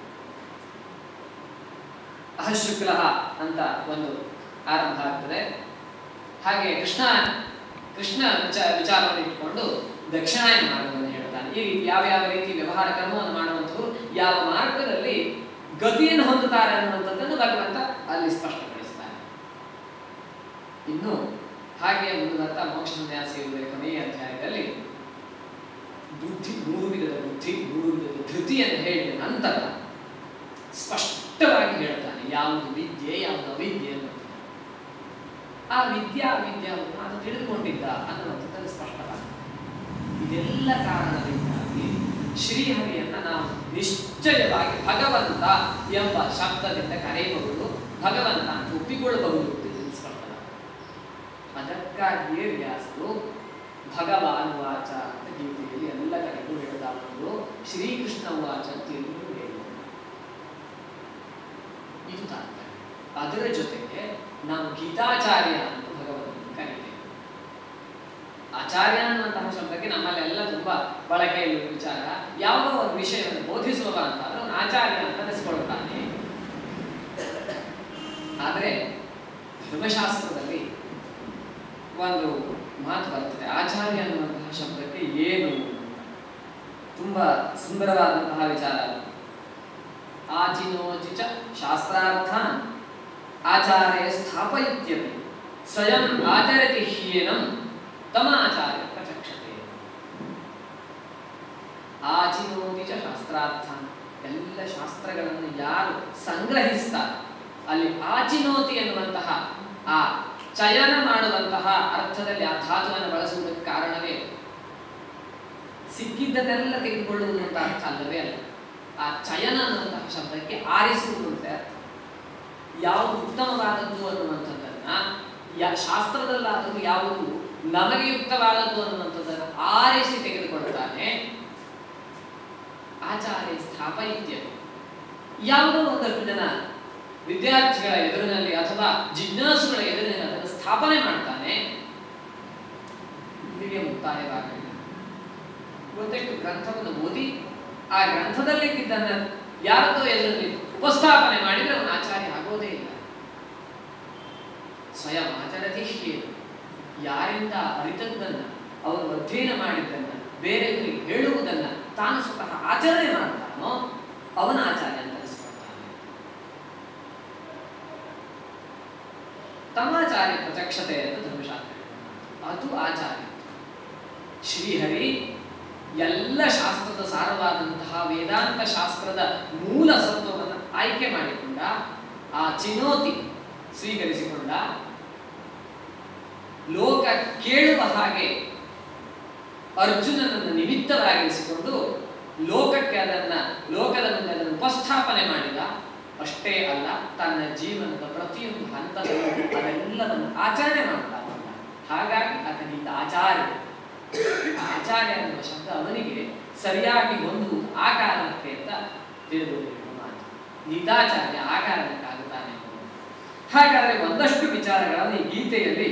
ಅಹಶುಕ್ಲ ಅಂತ ಒಂದು ಆರಂಭ ಆಗ್ತದೆ ಹಾಗೆ ಕೃಷ್ಣ ಕೃಷ್ಣ ವಿಚಾರ ವಿಚಾರವನ್ನು ಇಟ್ಟುಕೊಂಡು ದಕ್ಷಿಣಾಯನ ಮಾರ್ಗವನ್ನು ಹೇಳ್ತಾನೆ ಈ ರೀತಿ ಯಾವ ಯಾವ ರೀತಿ ವ್ಯವಹಾರ ಕರ್ಮವನ್ನು ಮಾಡುವಂಥವ್ರು ಯಾವ ಮಾರ್ಗದಲ್ಲಿ ಗತಿಯನ್ನು ಹೊಂದುತ್ತಾರೆ ಅನ್ನುವಂಥದ್ದನ್ನು ಭಗವಂತ ಅಲ್ಲಿ ಸ್ಪಷ್ಟಪಡಿಸ್ತಾನೆ ಇನ್ನು ಹಾಗೆ ಮುಂದುವರ್ತಾ ಮೋಕ್ಷ ಸನ್ಯಾಸ ಎಂಬುದರ ಕೊನೆಯ ಅಧ್ಯಾಯದಲ್ಲಿ ಬುದ್ಧಿ ಮೂರು ವಿಧದ ಬುದ್ಧಿ ಮೂರು ವಿಧದ ಧೃತಿಯನ್ನು ಹೇಳಿದ ನಂತರ ಸ್ಪಷ್ಟವಾಗಿ ಹೇಳ್ತಾನೆ ಯಾವುದು ವಿದ್ಯೆ ಯಾವುದು ಅವಿದ್ಯೆ ಅನ್ನುವಂಥದ್ದು ಆ ವಿದ್ಯಾ ವಿದ್ಯಾವನ್ನು ಅದು ತಿಳಿದುಕೊಂಡಿದ್ದ ಅನ್ನುವಂಥದ್ದು ಸ್ಪಷ್ಟವಾಗಿದೆ ಇದೆಲ್ಲ ಕಾರಣದಿಂದಾಗಿ ಶ್ರೀಹರಿಯನ್ನ ನಾವು ನಿಶ್ಚಯವಾಗಿ ಭಗವಂತ ಎಂಬ ಶಬ್ದದಿಂದ ಕರೆಯಬಹುದು ಭಗವಂತ ಅಂತ ಒಪ್ಪಿಕೊಳ್ಳಬಹುದು ಇದು ಸ್ಪಷ್ಟವಾಗಿದೆ ಅದಕ್ಕಾಗಿಯೇ ವ್ಯಾಸರು ಭಗವಾನ್ ವಾಚ ಅಂತ ಗೀತೆಯಲ್ಲಿ ಎಲ್ಲ ಕಡೆಗೂ ಹೇಳ್ತಾ ಬಂದು ಶ್ರೀಕೃಷ್ಣ ವಾಚ ಅಂತ ಎಲ್ಲರೂ ಹೇಳಿದರು ಇದು ತಾತ್ಪರ್ಯ ಅದರ ಜೊತೆಗೆ ನಾವು ಗೀತಾಚಾರ್ಯ ಅಂತ ಭಗವಂತನ ಕರೀತೇವೆ ಆಚಾರ್ಯ ಅನ್ನುವಂತಹ ಶಬ್ದಕ್ಕೆ ನಮ್ಮಲ್ಲಿ ಎಲ್ಲ ತುಂಬಾ ಬಳಕೆ ಇರುವ ವಿಚಾರ ಯಾವುದೋ ಒಂದು ವಿಷಯವನ್ನು ಬೋಧಿಸುವ ಅಂತ ಆದ್ರೆ ಅವನು ಆಚಾರ್ಯ ಅಂತ ಅನಿಸ್ಕೊಳ್ತಾನೆ ಆದರೆ ಧರ್ಮಶಾಸ್ತ್ರದಲ್ಲಿ ಒಂದು ಮಾತು ಬರ್ತದೆ ಆಚಾರ್ಯ ಅನ್ನುವಂತಹ ಶಬ್ದಕ್ಕೆ ಏನು ತುಂಬಾ ಸುಂದರವಾದಂತಹ ವಿಚಾರ ಅದು. ಆಚಿನೋಚಿ ಚ ಶಾಸ್ತ್ರಾರ್ಥಾನ್ ಆಚಾರ್ಯ ಸ್ಥಾಪಯಿತ್ಯಪಿ ಸ್ವಯಂ ಆಚರತಿ ಹೀನಂ ತಮಾಚಾರ್ಯ ಪ್ರಚಕ್ಷತೆ ಆಚಿನೋತಿ ಚ ಶಾಸ್ತ್ರಾರ್ಥಾನ್ ಎಲ್ಲ ಶಾಸ್ತ್ರಗಳನ್ನು ಯಾರು ಸಂಗ್ರಹಿಸ್ತಾರೆ ಅಲ್ಲಿ ಆಚಿನೋತಿ ಎನ್ನುವಂತಹ ಆ ಚಯನ ಮಾಡುವಂತಹ ಅರ್ಥದಲ್ಲಿ ಆ ಧಾತುವನ್ನು ಬಳಸುವುದಕ್ಕೆ ಕಾರಣವೇ ಸಿಕ್ಕಿದ್ದನ್ನೆಲ್ಲ ತೆಗೆದುಕೊಳ್ಳುವುದು ಅಂತ ಅರ್ಥ ಅಲ್ಲವೇ ಅಲ್ಲ ಆ ಚಯನ ಅನ್ನುವಂತಹ ಶಬ್ದಕ್ಕೆ ಆರಿಸುವುದು ಅಂತ ಅರ್ಥ ಯಾವುದು ಉತ್ತಮವಾದದ್ದು ಅನ್ನುವಂಥದ್ದನ್ನ ಯಾ ಶಾಸ್ತ್ರದಲ್ಲಾದರೂ ಯಾವುದು ನಮಗೆ ಯುಕ್ತವಾದದ್ದು ಅನ್ನುವಂಥದ್ದನ್ನು ಆರಿಸಿ ತೆಗೆದುಕೊಳ್ತಾನೆ ಆಚಾರ್ಯ ಸ್ಥಾಪಯಿತ್ಯ ಯಾವುದೋ ಒಂದಷ್ಟು ಜನ ವಿದ್ಯಾರ್ಥಿಗಳ ಎದುರಿನಲ್ಲಿ ಅಥವಾ ಜಿಜ್ಞಾಸುಗಳ ಎದುರಿನಲ್ಲಿ ಅದನ್ನು ಸ್ಥಾಪನೆ ಮಾಡ್ತಾನೆ ಇಲ್ಲಿಗೆ ಮುಕ್ತಾಯವಾಗಲಿಲ್ಲ ಒಂದಷ್ಟು ಗ್ರಂಥವನ್ನು ಓದಿ ಆ ಗ್ರಂಥದಲ್ಲಿದ್ದನ್ನ ಯಾರದೋ ಎದುರಲ್ಲಿ ಉಪಸ್ಥಾಪನೆ ಮಾಡಿದ್ರೆ ಅವನು ಆಚಾರ್ಯ ಆಗೋದೇ ಇಲ್ಲ ಸ್ವಯಂ ಆಚರತಿ ಹೀಗೆ ಯಾರಿಂದ ಅರಿತದ್ದನ್ನ ಅವರು ಅಧ್ಯಯನ ಮಾಡಿದ್ದನ್ನ ಬೇರೆಯವರಿಗೆ ಹೇಳುವುದನ್ನ ತಾನು ಸ್ವತಃ ಆಚರಣೆ ಮಾಡ್ತಾನೋ ಅವನ ಆಚಾರ್ಯ ಅಂತ ಅನಿಸ್ಕೊಳ್ತಾನೆ ತಮಾಚಾರ್ಯ ಪ್ರತ್ಯಕ್ಷತೆ ಅಂತ ಧರ್ಮಶಾಸ್ತ್ರ ಅದು ಆಚಾರ್ಯ ಶ್ರೀಹರಿ ಎಲ್ಲ ಶಾಸ್ತ್ರದ ಸಾರವಾದಂತಹ ವೇದಾಂತ ಶಾಸ್ತ್ರದ ಮೂಲ ಸತ್ವವನ್ನು ಆಯ್ಕೆ ಮಾಡಿಕೊಂಡ ಆ ಚಿನೋತಿ ಸ್ವೀಕರಿಸಿಕೊಂಡ ಲೋಕ ಕೇಳುವ ಹಾಗೆ ಅರ್ಜುನನನ್ನು ನಿಮಿತ್ತವಾಗಿರಿಸಿಕೊಂಡು ಲೋಕಕ್ಕೆ ಅದನ್ನ ಲೋಕದ ಮುಂದೆ ಅದನ್ನು ಉಪಸ್ಥಾಪನೆ ಮಾಡಿದ ಅಷ್ಟೇ ಅಲ್ಲ ತನ್ನ ಜೀವನದ ಪ್ರತಿಯೊಂದು ಹಂತದಲ್ಲೂ ಅದೆಲ್ಲವನ್ನು ಆಚರಣೆ ಮಾಡ್ತಾ ಬಂದ ಹಾಗಾಗಿ ಆತನಿಂದ ಆಚಾರ್ಯ ಆಚಾರ್ಯ ಅನ್ನುವ ಶಬ್ದ ಅವನಿಗೆ ಸರಿಯಾಗಿ ಒಂದು ಆ ಕಾರಣಕ್ಕೆ ಅಂತ ತಿಳಿದು ಮಾತು ಗೀತಾಚಾರ್ಯ ಆ ಕಾರಣಕ್ಕಾಗುತ್ತಾನೆ ಅನ್ನೋದು. ಹಾಗಾದ್ರೆ ಒಂದಷ್ಟು ವಿಚಾರಗಳನ್ನು ಈ ಗೀತೆಯಲ್ಲಿ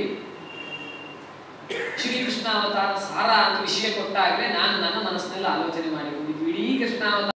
ಶ್ರೀಕೃಷ್ಣ ಅವತಾರ ಸಾರ ಅಂತ ವಿಷಯ ಕೊಟ್ಟಾಗಲೇ ನಾನು ನನ್ನ ಮನಸ್ಸಿನಲ್ಲಿ ಆಲೋಚನೆ ಮಾಡಿಕೊಂಡಿದ್ದು ಇಡೀ ಕೃಷ್ಣಾವತಾರ